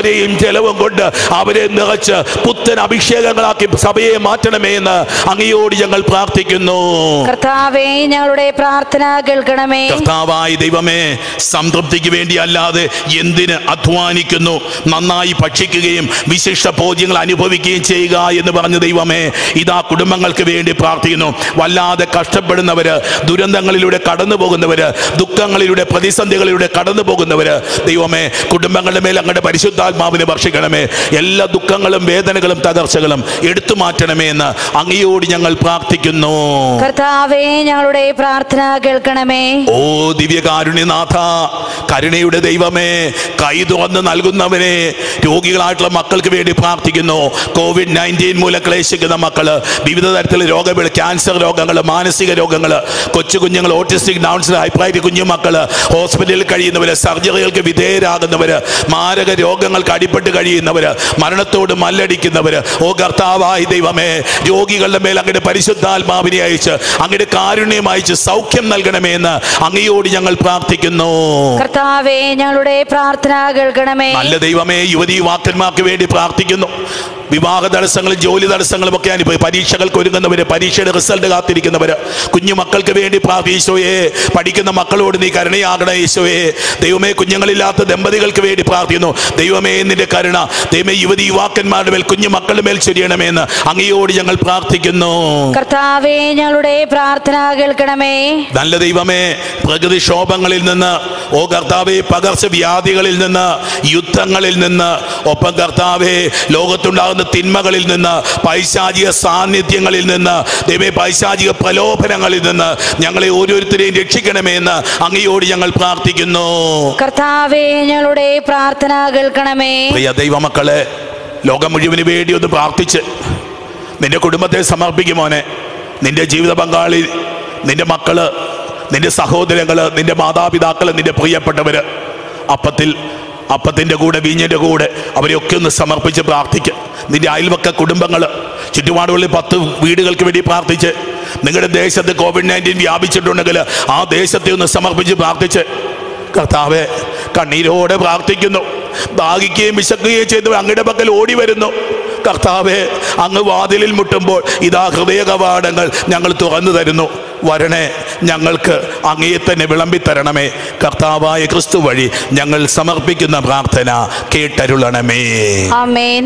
കൃപാവരെയും ജലവും കൊണ്ട് അവരെ നിറച്ച് പുത്തൻ അഭിഷേകങ്ങളാക്കി സഭയെ മാറ്റണമേ എന്ന് അങ്ങയോട് ഞങ്ങൾ പ്രാർത്ഥിക്കുന്നു കർത്താവേ ഞങ്ങളുടെ പ്രാർത്ഥന കേൾക്കണമേ കർത്താവായ ദൈവമേ സംതൃപ്തിക്ക് വേണ്ടി അല്ലാതെ എന്തിന് അധ്വാനിക്കുന്നു നന്നായി ഭക്ഷിക്കുകയും വിശിഷ്ട ഭോജ്യങ്ങൾ അനുഭവിക്കുകയും ചെയ്യുക എന്ന് പറഞ്ഞ ദൈവമേ ഇതാ കുടുംബങ്ങൾക്ക് വേണ്ടി പ്രാർത്ഥിക്കുന്നു വല്ലാതെ കഷ്ടപ്പെടുന്നവര് ദുരന്തങ്ങളിലൂടെ കടന്നു പോകുന്നവര് ദുഃഖങ്ങളിലൂടെ പ്രതിസന്ധികളിലൂടെ കടന്നു പോകുന്നവര് ദൈവമേ കുടുംബങ്ങളുടെ മേൽ അങ്ങയുടെ പരിശുദ്ധാത്മാവിനെ വർഷിക്കണമേ എല്ലാ ദുഃഖങ്ങളും വേദനകളും തകർച്ചകളും എടുത്തു മാറ്റണമേ എന്ന് അങ്ങയോട് ഞങ്ങൾ പ്രാർത്ഥിക്കുന്നു കർത്താവേ ഞങ്ങളുടെ പ്രാർത്ഥന കേൾക്കണമേ ഓ ദിവ്യകാരുണ്യനാഥ കരുണയുടെ ദൈവമേ കൈ തുറന്ന് നൽകുന്നവനെ രോഗികളായിട്ടുള്ള മക്കൾക്ക് വേണ്ടി പ്രാർത്ഥിക്കുന്നു കോവിഡ് നയൻറ്റീൻ മൂലം ക്ലേശിക്കുന്ന മക്കള് വിവിധ തരത്തിലുള്ള രോഗങ്ങൾ ക്യാൻസർ രോഗങ്ങൾ മാനസിക രോഗങ്ങൾ കൊച്ചു കുഞ്ഞുങ്ങൾ ഓട്ടിസ്റ്റിക് ഡൗൺസ് ഹൈപ്രൈറ്റ് കുഞ്ഞുമക്കള് ഹോസ്പിറ്റലിൽ കഴിയുന്നവര് സർജറികൾക്ക് വിധേയരാകുന്നവര് മാരക രോഗങ്ങൾക്ക് അടിപ്പെട്ട് കഴിയുന്നവര് മരണത്തോട് മല്ലടിക്കുന്നവര് ഓ കർത്താവായ ദൈവമേ രോഗികളുടെ മേൽ അങ്ങയുടെ പരിശുദ്ധാത്മാവിനെ അയച്ച് അങ്ങയുടെ കാരുണ്യം അയച്ച് സൗഖ്യം നൽകണമേ എന്ന് അങ്ങയോട് ഞങ്ങൾ പ്രാർത്ഥിക്കുന്നു കർത്താവേ ഞങ്ങളുടെ പ്രാർത്ഥന കേൾക്കണമേ നല്ല ദൈവമേ യുവതി യുവാക്കന്മാർക്ക് വേണ്ടി പ്രാർത്ഥിക്കുന്നു വിവാഹ തടസ്സങ്ങളും ജോലി തടസ്സങ്ങളും ഒക്കെ അനുഭവം പരീക്ഷകൾക്ക് ഒരുങ്ങുന്നവര് പരീക്ഷയുടെ റിസൾട്ട് കാത്തിരിക്കുന്നവര് കുഞ്ഞു മക്കൾക്ക് വേണ്ടി പ്രാർത്ഥിച്ചോയെ പഠിക്കുന്ന മക്കളോട് നീ കരുണയാകണ ഈശോയെ ദൈവമേ കുഞ്ഞുങ്ങളില്ലാത്ത ദമ്പതികൾക്ക് വേണ്ടി പ്രാർത്ഥിക്കുന്നു ദൈവമേ നിന്റെ കരുണ ദൈവമേ യുവതി യുവാക്കന്മാരുടെ മേൽ കുഞ്ഞു മക്കളുടെ മേൽ ചൊരിയണമേ എന്ന് അങ്ങയോട് ഞങ്ങൾ പ്രാർത്ഥിക്കുന്നു കർത്താവേ ഞങ്ങളുടെ പ്രാർത്ഥന കേൾക്കണമേ നല്ല ദൈവമേ പ്രകൃതിക്ഷോഭങ്ങളിൽ നിന്ന് ഓ കർത്താവെ പകർച്ചവ്യാധികളിൽ നിന്ന് യുദ്ധങ്ങളിൽ നിന്ന് ഒപ്പം കർത്താവെ ലോകത്തുണ്ടാകുന്ന തിന്മകളിൽ നിന്ന് പൈശാചിക സാന്നിധ്യങ്ങളിൽ നിന്ന് ദൈവേ പൈശാചിക പ്രലോഭനങ്ങളിൽ നിന്ന് ഞങ്ങളെ ഓരോരുത്തരെയും രക്ഷിക്കണമേ എന്ന് അങ്ങയോട് ഞങ്ങൾ പ്രാർത്ഥിക്കുന്നു കർത്താവേ ഞങ്ങളുടെ പ്രാർത്ഥന കേൾക്കണമേ പ്രിയ ദൈവമക്കളെ ലോകം മുഴുവന് വേണ്ടി ഒന്ന് പ്രാർത്ഥിച്ച് നിന്റെ കുടുംബത്തെ സമർപ്പിക്കുമോനെ നിന്റെ ജീവിത പങ്കാളി നിന്റെ മക്കള് നിന്റെ സഹോദരങ്ങള് നിന്റെ മാതാപിതാക്കള് നിന്റെ പ്രിയപ്പെട്ടവര് അപ്പത്തിൽ അപ്പത്തിൻ്റെ കൂടെ വീഞ്ഞിൻ്റെ കൂടെ അവരെയൊക്കെ ഒന്ന് സമർപ്പിച്ച് പ്രാർത്ഥിക്കുക നിന്റെ അയൽവക്ക കുടുംബങ്ങൾ ചുറ്റുപാടുകളിൽ പത്ത് വീടുകൾക്ക് വേണ്ടി പ്രാർത്ഥിച്ച് നിങ്ങളുടെ ദേശത്ത് കോവിഡ് നയൻറ്റീൻ വ്യാപിച്ചിട്ടുണ്ടെങ്കിൽ ആ ദേശത്തെ ഒന്ന് സമർപ്പിച്ച് പ്രാർത്ഥിച്ച് കർത്താവെ കണ്ണീരോടെ പ്രാർത്ഥിക്കുന്നു ദാഹിക്കുകയും വിശക്കുകയും ചെയ്തവർ അങ്ങയുടെ പക്കൽ ഓടി വരുന്നു കർത്താവെ അങ്ങ് വാതിലിൽ മുട്ടുമ്പോൾ ഇതാ ഹൃദയ കവാടങ്ങൾ ഞങ്ങൾ തുറന്നു തരുന്നു വരണേ ഞങ്ങൾക്ക് അങ്ങയെ തന്നെ വിളമ്പി തരണമേ കർത്താവായ ക്രിസ്തു വഴി ഞങ്ങൾ സമർപ്പിക്കുന്ന പ്രാർത്ഥന കേട്ടരുളണമേ ആമേൻ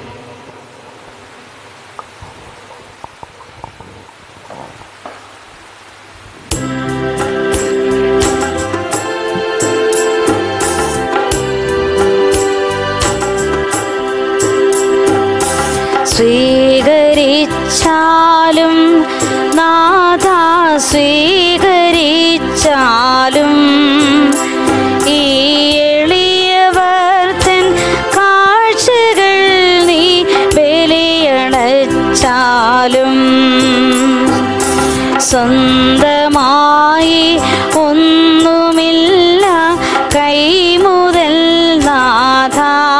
സ്വീകരിച്ചാലും നാഥ സ്വീകരിച്ചാലും ഈ എളിയവർത്തൻ കാഴ്ചകൾ നീ ബലിയണച്ചാലും സ്വന്തമായി ഒന്നുമില്ല കൈമുതൽ നാഥ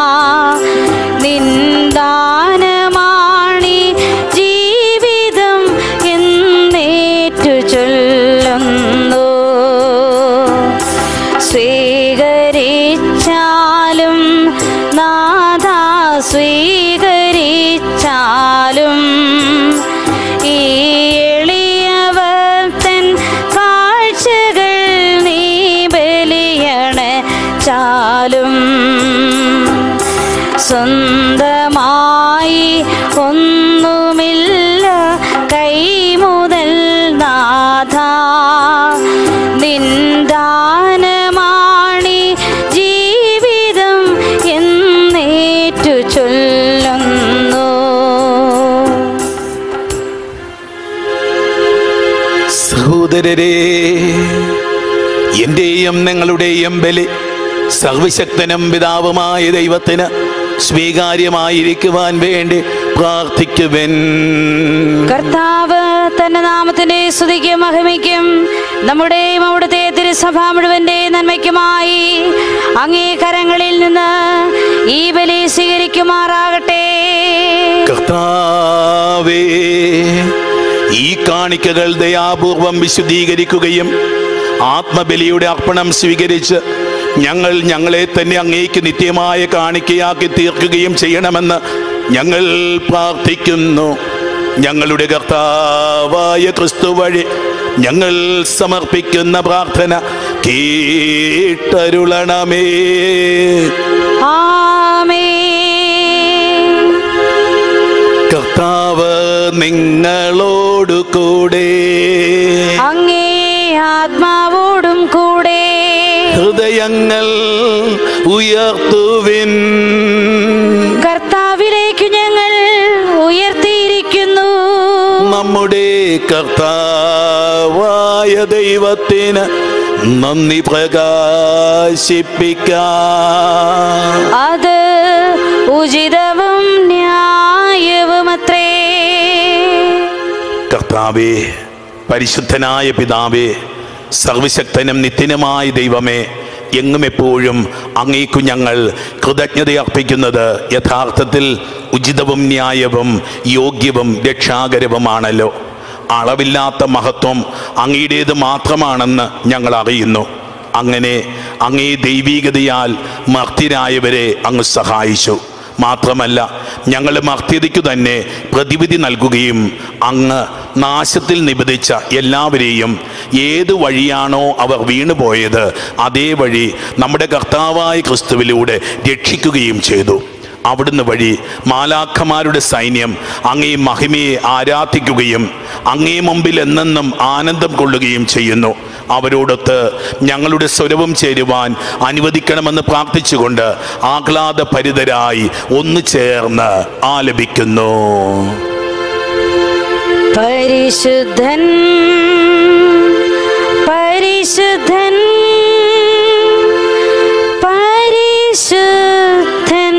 നിന്ദാനമാണി ജീവിതം എന്നേറ്റു ചൊല്ലുന്നു സ്വീകരിച്ചാലും നാഥ സ്വീകരിച്ചാലും ഈ എളിയവർത്തൻ കാഴ്ചകൾ നീ ബലിയണ ചാലും സ്വന്തമായി ഒന്നുമില്ല കൈമുതൽ നാഥ നിന്ദാനമാണി ജീവിതം എന്നേറ്റു ചൊല്ലുന്നു സഹോദരരെ എന്റെയും നിങ്ങളുടെയും ബലി സർവശക്തനും പിതാവുമായ ദൈവത്തിന് സ്വീകാര്യമായിരിക്കുവാൻ വേണ്ടി പ്രാർത്ഥിക്കുവൻ കർത്താവ് തന്റെ നാമത്തിന്റെ സ്തുതിക്കും മഹിമയ്ക്കും നമ്മുടെയും അവിടുത്തെ തിരുസഭ മുഴുവന്റെ നന്മയ്ക്കുമായി അങ്ങേ കരങ്ങളിൽ നിന്ന് ഈ ബലി സ്വീകരിക്കുമാറാകട്ടെ കർത്താവേ ഈ കാണിക്കകൾ ദയാപൂർവം വിശുദ്ധീകരിക്കുകയും ആത്മബലിയുടെ അർപ്പണം സ്വീകരിച്ച് ഞങ്ങൾ ഞങ്ങളെ തന്നെ അങ്ങേക്ക് നിത്യമായ കാണിക്കയാക്കി തീർക്കുകയും ചെയ്യണമെന്ന് ഞങ്ങൾ പ്രാർത്ഥിക്കുന്നു ഞങ്ങളുടെ കർത്താവായ ക്രിസ്തു വഴി ഞങ്ങൾ സമർപ്പിക്കുന്ന പ്രാർത്ഥന കേട്ടരുളണമേ ആമേൻ കർത്താവ് നിങ്ങളോടു കൂടെ അങ്ങേ ആത്മാവോടും കൂടെ ഹൃദയങ്ങൾ ഉയർത്തുവിൻ കർത്താവിലേക്ക് ഞങ്ങൾ ഉയർത്തിയിരിക്കുന്നു നമ്മുടെ കർത്താവായ ദൈവത്തിന് നന്ദി പ്രകാശിപ്പിക്കാം അത് ഉചിതവും ന്യായവുമത്രേ കർത്താവേ പരിശുദ്ധനായ പിതാവേ സർവശക്തനും നിത്യനുമായ ദൈവമേ എങ്ങും എപ്പോഴും അങ്ങേക്കു ഞങ്ങൾ കൃതജ്ഞത അർപ്പിക്കുന്നത് യഥാർത്ഥത്തിൽ ഉചിതവും ന്യായവും യോഗ്യവും രക്ഷാകരവുമാണല്ലോ അളവില്ലാത്ത മഹത്വം അങ്ങയുടേത് മാത്രമാണെന്ന് ഞങ്ങൾ അറിയുന്നു അങ്ങനെ അങ്ങേ ദൈവീകതയാൽ മർത്യരായവരെ അങ്ങ് സഹായിച്ചു മാത്രമല്ല ഞങ്ങൾ മർത്യതയ്ക്കു തന്നെ പ്രതിവിധി നൽകുകയും അങ്ങ് നാശത്തിൽ നിബന്ധിച്ച എല്ലാവരെയും ഏത് വഴിയാണോ അവർ വീണുപോയത് അതേ വഴി നമ്മുടെ കർത്താവായ ക്രിസ്തുവിലൂടെ രക്ഷിക്കുകയും ചെയ്തു അവിടുന്ന് വഴി മാലാഖമാരുടെ സൈന്യം അങ്ങേ മഹിമയെ ആരാധിക്കുകയും അങ്ങേ മുമ്പിൽ എന്നെന്നും ആനന്ദം കൊള്ളുകയും ചെയ്യുന്നു അവരോടൊത്ത് ഞങ്ങളുടെ സ്വരവും ചേരുവാൻ അനുവദിക്കണമെന്ന് പ്രാർത്ഥിച്ചുകൊണ്ട് ആഹ്ലാദ പരിതരായി ഒന്നു ചേർന്ന് ആലപിക്കുന്നു പരിശുദ്ധൻ പരിശുദ്ധൻ പരിശുദ്ധൻ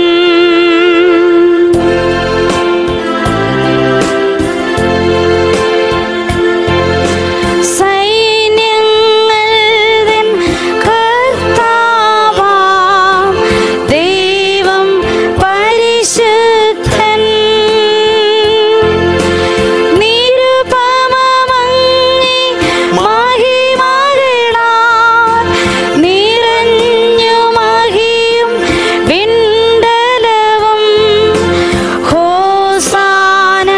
സൈന്യങ്ങൾ തൻ കർത്താവാം ദൈവം പരിശുദ്ധൻ നിരുപമമങ്ങി മഹിമകളാൽ നിറഞ്ഞു മഹിയും വിണ്ടലവും ഹോസാന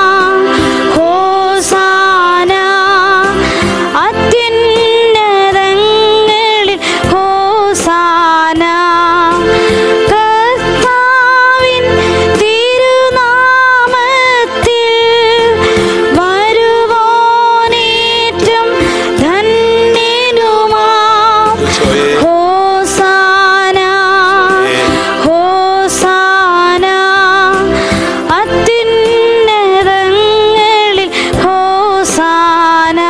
ഹോസാന അത്യുന്നതങ്ങളിൽ ഹോസാന കർത്താവിൻ തിരുനാമത്തിൽ വരുവോനേറ്റം ധന്യനുമാം ഹോസാന ഹോസാന അത്യുന്നതങ്ങളിൽ ഹോസാന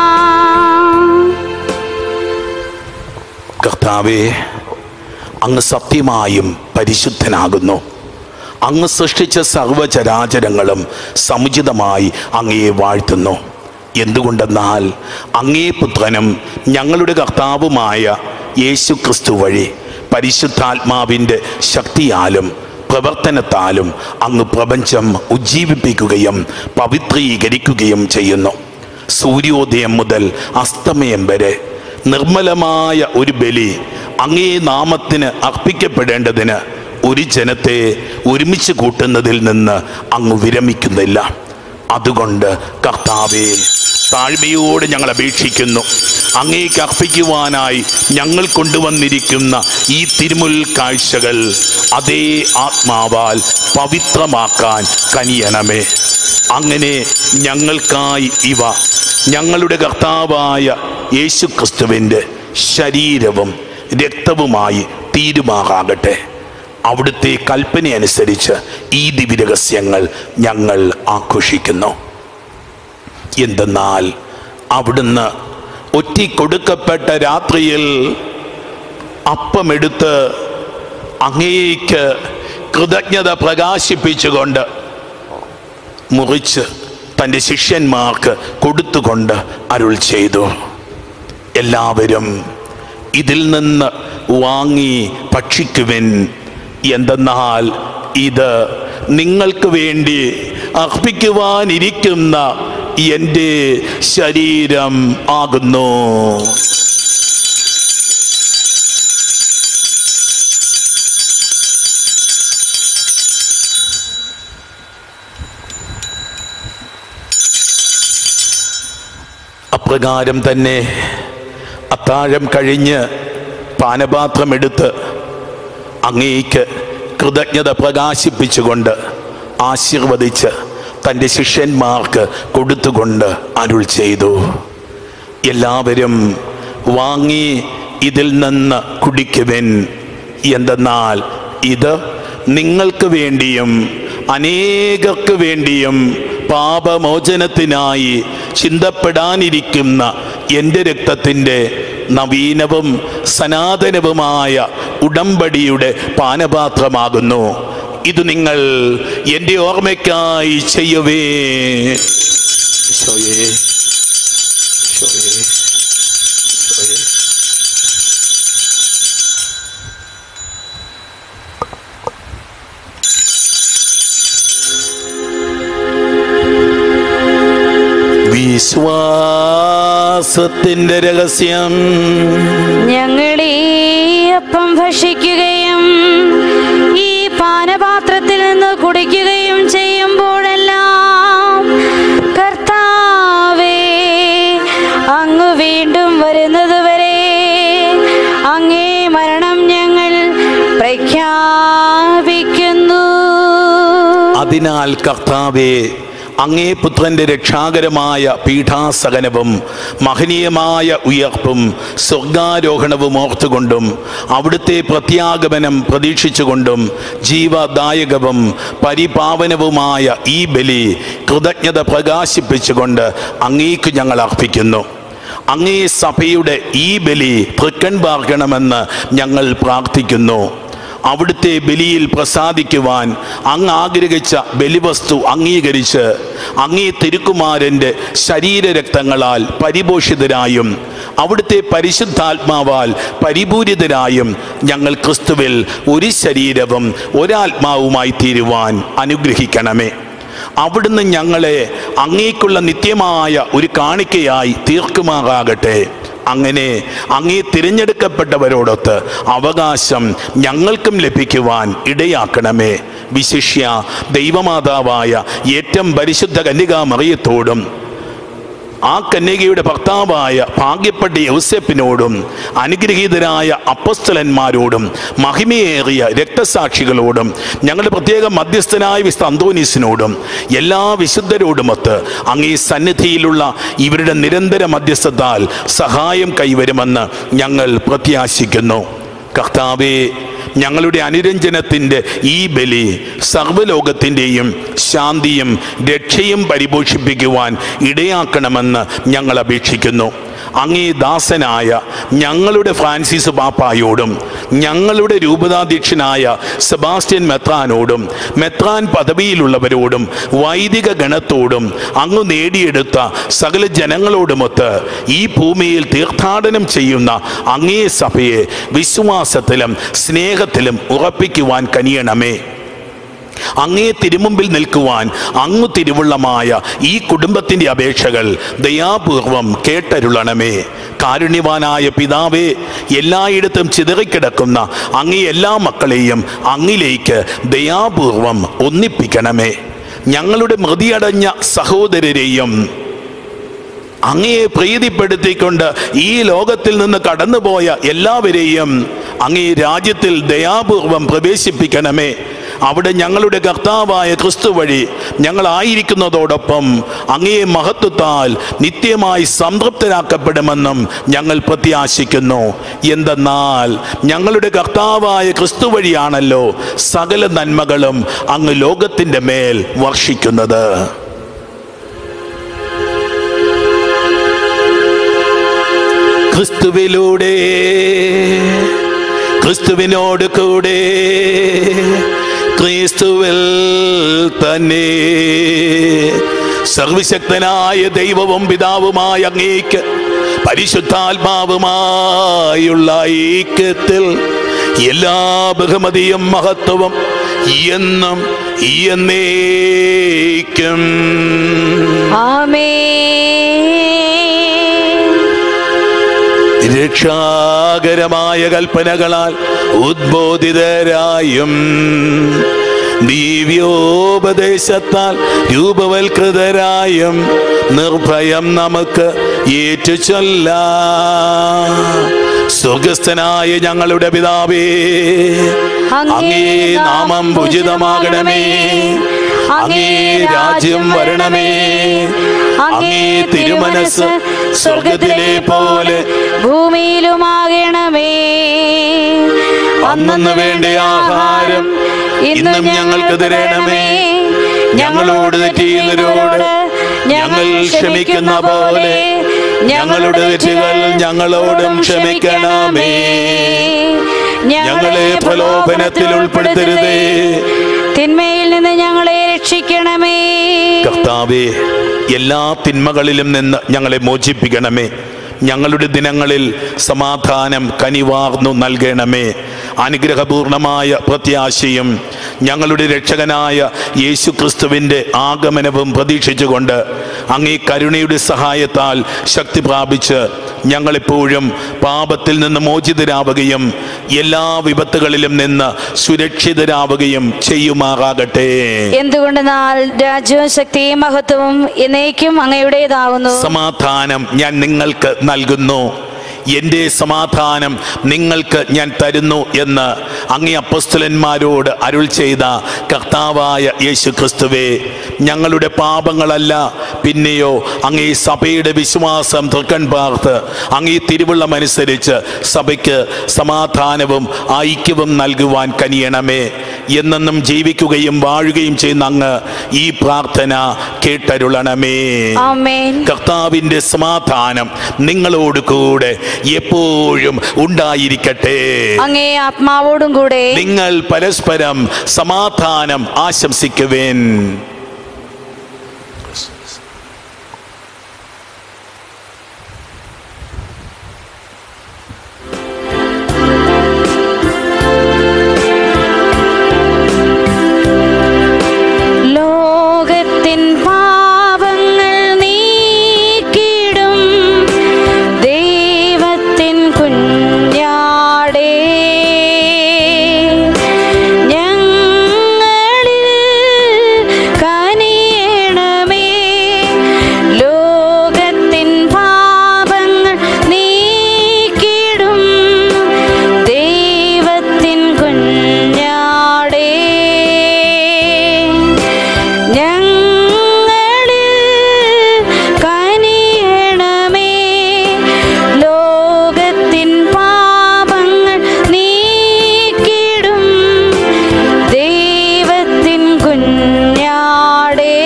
കർത്താവേ അങ്ങ് സത്യമായും പരിശുദ്ധനാകുന്നു അങ്ങ് സൃഷ്ടിച്ച സർവചരാചരങ്ങളും സമുചിതമായി അങ്ങയെ വാഴ്ത്തുന്നു എന്തുകൊണ്ടെന്നാൽ അങ്ങേ പുത്രനും ഞങ്ങളുടെ കർത്താവുമായ യേശു ക്രിസ്തു വഴി പരിശുദ്ധാത്മാവിൻ്റെ ശക്തിയാലും പ്രവർത്തനത്താലും അങ്ങ് പ്രപഞ്ചം ഉജ്ജീവിപ്പിക്കുകയും പവിത്രീകരിക്കുകയും ചെയ്യുന്നു സൂര്യോദയം മുതൽ അസ്തമയം വരെ നിർമ്മലമായ ഒരു ബലി അങ്ങേ നാമത്തിന് അർപ്പിക്കപ്പെടേണ്ടതിന് ഒരു ജനത്തെ ഒരുമിച്ച് കൂട്ടുന്നതിൽ നിന്ന് അങ്ങ് വിരമിക്കുന്നില്ല അതുകൊണ്ട് കർത്താവെ താഴ്മയോടെ ഞങ്ങൾ അപേക്ഷിക്കുന്നു അങ്ങേക്ക് അർപ്പിക്കുവാനായി ഞങ്ങൾ കൊണ്ടുവന്നിരിക്കുന്ന ഈ തിരുമുൽ കാഴ്ചകൾ അതേ ആത്മാവാൽ പവിത്രമാക്കാൻ കനിയണമേ അങ്ങനെ ഞങ്ങൾക്കായി ഇവ ഞങ്ങളുടെ കർത്താവായ യേശു ക്രിസ്തുവിൻ്റെ ശരീരവും രക്തവുമായി തീരുമാറാകട്ടെ അവിടുത്തെ കൽപ്പനയനുസരിച്ച് ഈ ദിവ്യരഹസ്യങ്ങൾ ഞങ്ങൾ ആഘോഷിക്കുന്നു എന്തെന്നാൽ അവിടുന്ന് ഒറ്റിക്കൊടുക്കപ്പെട്ട രാത്രിയിൽ അപ്പമെടുത്ത് അങ്ങേക്ക് കൃതജ്ഞത പ്രകാശിപ്പിച്ചുകൊണ്ട് മുറിച്ച് തൻ്റെ ശിഷ്യന്മാർക്ക് കൊടുത്തുകൊണ്ട് അരുൾ ചെയ്തു എല്ലാവരും ഇതിൽ നിന്ന് വാങ്ങി ഭക്ഷിക്കുവിൻ എന്തെന്നാൽ ഇത് നിങ്ങൾക്ക് വേണ്ടി അർപ്പിക്കുവാനിരിക്കുന്ന എൻ്റെ ശരീരം ആകുന്നു അപ്രകാരം തന്നെ അത്താഴം കഴിഞ്ഞ് പാനപാത്രമെടുത്ത് അങ്ങേക്ക് കൃതജ്ഞത പ്രകാശിപ്പിച്ചുകൊണ്ട് ആശീർവദിച്ച് തൻ്റെ ശിഷ്യന്മാർക്ക് കൊടുത്തുകൊണ്ട് അരുൾ ചെയ്തു എല്ലാവരും വാങ്ങി ഇതിൽ നിന്ന് കുടിക്കുവിൻ എന്തെന്നാൽ ഇത് നിങ്ങൾക്ക് വേണ്ടിയും അനേകർക്ക് വേണ്ടിയും പാപമോചനത്തിനായി ചിന്തപ്പെടാനിരിക്കുന്ന എൻ്റെ രക്തത്തിൻ്റെ നവീനവും സനാതനവുമായ ഉടമ്പടിയുടെ പാനപാത്രമാകുന്നു ഇത് നിങ്ങൾ എൻ്റെ ഓർമ്മയ്ക്കായി ചെയ്യുവേ ഈശോയേ ഈശോയേ ഈശോയേ വിശ്വാസത്തിന്റെ രഹസ്യം ഞങ്ങൾ ഈ അപ്പം ഭക്ഷിക്കുകയും ഈ പാനപാത്രത്തിൽ നിന്ന് കുടിക്കുകയും ചെയ്യുമ്പോഴെല്ലാം കർത്താവേ അങ്ങ് വീണ്ടും വരുന്നതുവരെ അങ്ങേ മരണം ഞങ്ങൾ പ്രഖ്യാപിക്കുന്നു അതിനാൽ കർത്താവെ അങ്ങേ പുത്രന്റെ രക്ഷാകരമായ പീഠാസകനവും മഹനീയമായ ഉയർപ്പും സ്വർഗാരോഹണവും ഓർത്തുകൊണ്ടും അവിടുത്തെ പ്രത്യാഗമനം പ്രതീക്ഷിച്ചുകൊണ്ടും ജീവദായകവും പരിപാവനവുമായ ഈ ബലി കൃതജ്ഞത പ്രകാശിപ്പിച്ചുകൊണ്ട് അങ്ങേക്ക് ഞങ്ങൾ അർപ്പിക്കുന്നു അങ്ങേ സഭയുടെ ഈ ബലി തൃക്കൺ പാർക്കണമെന്ന് ഞങ്ങൾ പ്രാർത്ഥിക്കുന്നു അവിടുത്തെ ബലിയിൽ പ്രസാദിക്കുവാൻ അങ്ങ് ആഗ്രഹിച്ച ബലിവസ്തു അംഗീകരിച്ച് അങ്ങേ തിരുക്കുമാരൻ്റെ ശരീരരക്തങ്ങളാൽ പരിപോഷിതരായും അവിടുത്തെ പരിശുദ്ധാത്മാവാൽ പരിപൂരിതരായും ഞങ്ങൾ ക്രിസ്തുവിൽ ഒരു ശരീരവും ഒരാത്മാവുമായി തീരുവാൻ അനുഗ്രഹിക്കണമേ അവിടുന്ന് ഞങ്ങളെ അങ്ങേക്കുള്ള നിത്യമായ ഒരു കാണിക്കയായി തീർക്കുമാറാകട്ടെ അങ്ങനെ അങ്ങേ തിരഞ്ഞെടുക്കപ്പെട്ടവരോടൊത്ത് അവകാശം ഞങ്ങൾക്കും ലഭിക്കുവാൻ ഇടയാക്കണമേ വിശിഷ്യ ദൈവമാതാവായ ഏറ്റവും പരിശുദ്ധ കന്യകാമറിയത്തോടും ആ കന്യകയുടെ ഭർത്താവായ ഭാഗ്യപ്പെട്ട യൗസെപ്പിനോടും അനുഗ്രഹീതരായ അപ്പസ്തലന്മാരോടും മഹിമയേറിയ രക്തസാക്ഷികളോടും ഞങ്ങളുടെ പ്രത്യേക മധ്യസ്ഥനായ വിശുദ്ധ അന്തോനീസിനോടും എല്ലാ വിശുദ്ധരോടുമൊത്ത് അങ്ങേ സന്നിധിയിലുള്ള ഇവരുടെ നിരന്തര മധ്യസ്ഥത്താൽ സഹായം കൈവരുമെന്ന് ഞങ്ങൾ പ്രത്യാശിക്കുന്നു കർത്താവേ ഞങ്ങളുടെ അനുരഞ്ജനത്തിൻ്റെ ഈ ബലി സർവ്വലോകത്തിൻ്റെയും ശാന്തിയും രക്ഷയും പരിപോഷിപ്പിക്കുവാൻ ഇടയാക്കണമെന്ന് ഞങ്ങൾ അപേക്ഷിക്കുന്നു അങ്ങേ ദാസനായ ഞങ്ങളുടെ ഫ്രാൻസിസ് പാപ്പായോടും ഞങ്ങളുടെ രൂപതാധ്യക്ഷനായ സെബാസ്റ്റ്യൻ മെത്രാനോടും മെത്രാൻ പദവിയിലുള്ളവരോടും വൈദിക ഗണത്തോടും അങ്ങ് നേടിയെടുത്ത സകല ജനങ്ങളോടുമൊത്ത് ഈ ഭൂമിയിൽ തീർത്ഥാടനം ചെയ്യുന്ന അങ്ങേ സഭയെ വിശ്വാസത്തിലും സ്നേഹത്തിലും ഉറപ്പിക്കുവാൻ കനിയണമേ അങ്ങേ തിരുമുമ്പിൽ നിൽക്കുവാൻ അങ്ങു തിരുവുള്ളമായ ഈ കുടുംബത്തിന്റെ അപേക്ഷകൾ ദയാപൂർവം കേട്ടരുളണമേ കാരുണ്യവാനായ പിതാവേ എല്ലായിടത്തും ചിതറിക്കിടക്കുന്ന അങ്ങേ എല്ലാ മക്കളെയും അങ്ങിലേക്ക് ദയാപൂർവം ഒന്നിപ്പിക്കണമേ ഞങ്ങളുടെ മൃതിയടഞ്ഞ സഹോദരരെയും അങ്ങയെ പ്രീതിപ്പെടുത്തിക്കൊണ്ട് ഈ ലോകത്തിൽ നിന്ന് കടന്നുപോയ എല്ലാവരെയും അങ്ങേ രാജ്യത്തിൽ ദയാപൂർവം പ്രവേശിപ്പിക്കണമേ അവിടെ ഞങ്ങളുടെ കർത്താവായ ക്രിസ്തു വഴി ഞങ്ങളായിരിക്കുന്നതോടൊപ്പം അങ്ങേ മഹത്വത്താൽ നിത്യമായി സംതൃപ്തരാക്കപ്പെടുമെന്നും ഞങ്ങൾ പ്രത്യാശിക്കുന്നു എന്തെന്നാൽ ഞങ്ങളുടെ കർത്താവായ ക്രിസ്തു വഴിയാണല്ലോ സകല നന്മകളും അങ്ങ് ലോകത്തിൻ്റെ മേൽ വർഷിക്കുന്നത് ക്രിസ്തുവിലൂടെ ക്രിസ്തുവിനോട് കൂടെ ക്രിസ്തുവിൽ തന്നെ സർവശക്തനായ ദൈവവും പിതാവുമായ അങ്ങേക്ക് പരിശുദ്ധാത്മാവുമായുള്ള ഐക്യത്തിൽ എല്ലാ ബഹുമതിയും മഹത്വവും എന്നും എന്നേക്കും ആമേൻ രക്ഷാകരമായ കൽപ്പനകളാൽ ഉദ്ബോധിതരായും ദിവ്യോപദേശത്താൽ രൂപവൽകൃതരായും നിർഭയം നമുക്ക് ഏറ്റുചൊല്ല സ്വർഗസ്ഥനായ ഞങ്ങളുടെ പിതാവേ അങ്ങേ നാമം ഉചിതമാകണമേ അങ്ങേ രാജ്യം വരണമേ അങ്ങേ തിരുമനസ് സ്വർഗത്തിലെ പോലെ ഭൂമിയിലുമാകണമേ അന്നു വേണ്ട ആഹാരം ഇന്നും ഞങ്ങൾക്ക് തരണമേ ഞങ്ങളോട് തെറ്റിയുന്നവരോട് ഞങ്ങൾ ക്ഷമിക്കുന്ന പോലെ ഞങ്ങളുടെ തെറ്റുകൾ ഞങ്ങളോടും ക്ഷമിക്കണമേ ഞങ്ങളെ പ്രലോഭനത്തിൽ ഉൾപ്പെടുത്തരുതേ തിന്മയിൽ നിന്ന് ഞങ്ങളെ രക്ഷിക്കണമേ കർത്താവേ എല്ലാ തിന്മകളിലും നിന്ന് ഞങ്ങളെ മോചിപ്പിക്കണമേ ഞങ്ങളുടെ ദിനങ്ങളിൽ സമാധാനം കനിവാർന്നു നൽകണമേ അനുഗ്രഹപൂർണമായ പ്രത്യാശയും ഞങ്ങളുടെ രക്ഷകനായ യേശു ക്രിസ്തുവിൻ്റെ ആഗമനവും പ്രതീക്ഷിച്ചുകൊണ്ട് അങ്ങേ കരുണയുടെ സഹായത്താൽ ശക്തി പ്രാപിച്ച് ഞങ്ങളെപ്പോഴും പാപത്തിൽ നിന്ന് മോചിതരാവുകയും എല്ലാ വിപത്തുകളിലും നിന്ന് സുരക്ഷിതരാവുകയും ചെയ്യുമാറാകട്ടെ എന്തുകൊണ്ടെന്നാൽ രാജ്യവും ശക്തിയും മഹത്വവും എന്നേക്കും അങ്ങയുടേതാകുന്നു സമാധാനം ഞാൻ നിങ്ങൾക്ക് നൽകുന്നു എൻ്റെ സമാധാനം നിങ്ങൾക്ക് ഞാൻ തരുന്നു എന്ന് അങ്ങേ അപ്പസ്തലന്മാരോട് അരുൾ ചെയ്ത കർത്താവായ യേശു ക്രിസ്തുവേ ഞങ്ങളുടെ പാപങ്ങളല്ല പിന്നെയോ അങ്ങേ സഭയുടെ വിശ്വാസം തൃക്കൺ പാർത്ത് അങ്ങേ തിരുവുള്ളമനുസരിച്ച് സഭയ്ക്ക് സമാധാനവും ഐക്യവും നൽകുവാൻ കനിയണമേ എന്നെന്നും ജീവിക്കുകയും വാഴുകയും ചെയ്യുന്ന അങ്ങ് ഈ പ്രാർത്ഥന കേട്ടരുളണമേ ആമേൻ കർത്താവിന്റെ സമാധാനം നിങ്ങളോട് കൂടെ എപ്പോഴും ഉണ്ടായിരിക്കട്ടെ അങ്ങേ ആത്മാവോടും കൂടെ നിങ്ങൾ പരസ്പരം സമാധാനം ആശംസിക്കുവേൻ ലോകത്തിൻ പാപങ്ങൾ നീക്കിടും ദൈവത്തിൻ കുഞ്ഞാടേ ഞങ്ങളിൽ കനിയണമേ ലോകത്തിൻ പാപങ്ങൾ നീക്കിടും ദൈവത്തിൻ കുഞ്ഞാടേ ഞങ്ങളിൽ കനിയണമേ ലോകത്തിൻ പാപങ്ങൾ നീക്കിടും ദൈവത്തിൻ കുഞ്ഞാടേ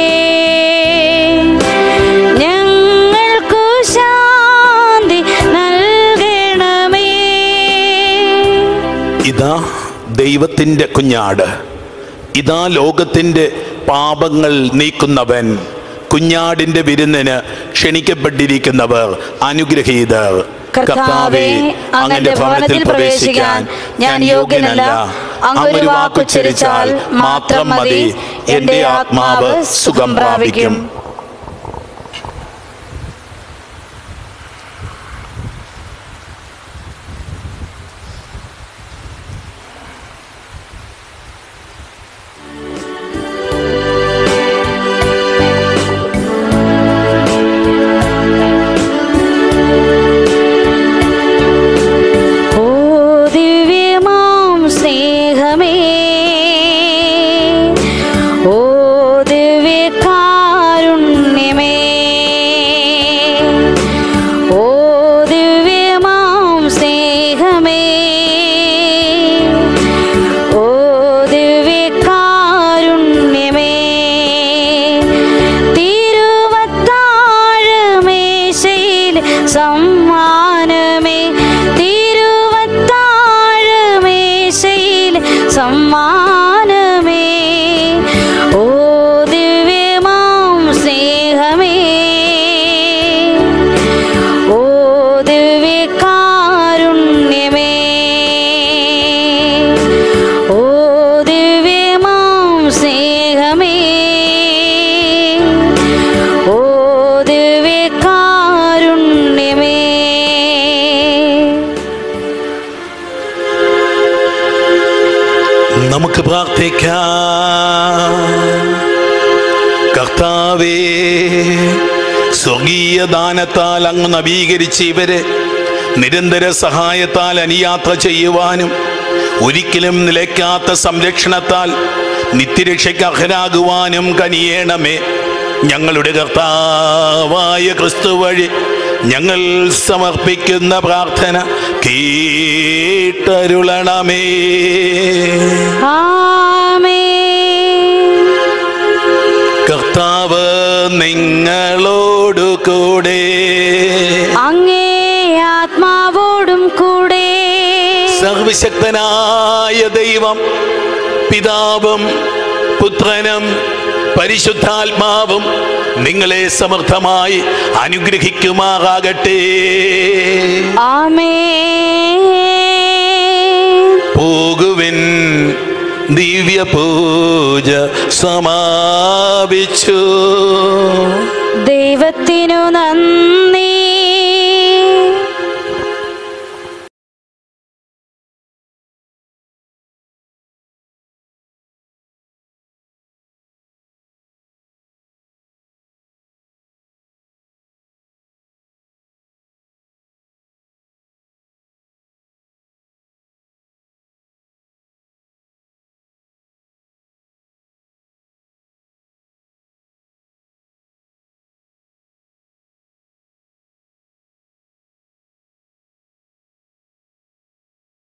ഞങ്ങൾക്കു ശാന്തി നൽകണമേ ഇതാ ദൈവത്തിൻ്റെ കുഞ്ഞാട് ഇതാ ലോകത്തിൻ്റെ പാപങ്ങൾ നീക്കുന്നവൻ കുഞ്ഞാടിന്റെ വിരുന്നിന് ക്ഷണിക്കപ്പെട്ടിരിക്കുന്നവർ അനുഗ്രഹീതർ കർത്താവേ അങ്ങന്റെ ഭവനത്തിൽ പ്രവേശിക്കാൻ ഞാൻ യോഗ്യനല്ല അങ്ങൊരു വാക്കുച്ചരിച്ചാൽ മാത്രം മതി എന്റെ ആത്മാവ് സുഖം പ്രാപിക്കും ഓ ദിവ്യമാം സ്നേഹമേ ഓ ദിവ്യകാരുണ്യമേ നമുക്ക് പ്രാർത്ഥിക്കാം കർത്താവേ സ്വർഗീയ ദാനത്താൽ അങ്ങ് നവീകരിച്ച് ഇവരെ നിരന്തര സഹായത്താൽ അനുയാത്ര ചെയ്യുവാനും ഒരിക്കലും നിലയ്ക്കാത്ത സംരക്ഷണത്താൽ നിത്യരക്ഷയ്ക്ക് അർഹരാകുവാനും കനിയേണമേ ഞങ്ങളുടെ കർത്താവായ ക്രിസ്തു വഴി ഞങ്ങൾ സമർപ്പിക്കുന്ന പ്രാർത്ഥന കേട്ടരുളണമേ ആമേൻ കർത്താവ് നിങ്ങളോടു കൂടെ അങ്ങേ ആത്മാവോടും കൂടെ സർവശക്തനായ ദൈവം പിതാവും പുത്രനും പരിശുദ്ധാത്മാവും നിങ്ങളെ സമർത്ഥമായി അനുഗ്രഹിക്കുമാറാകട്ടെ ആമേൻ പോകുവിൻ ദിവ്യ പൂജ സമാപിച്ചു ദൈവത്തെ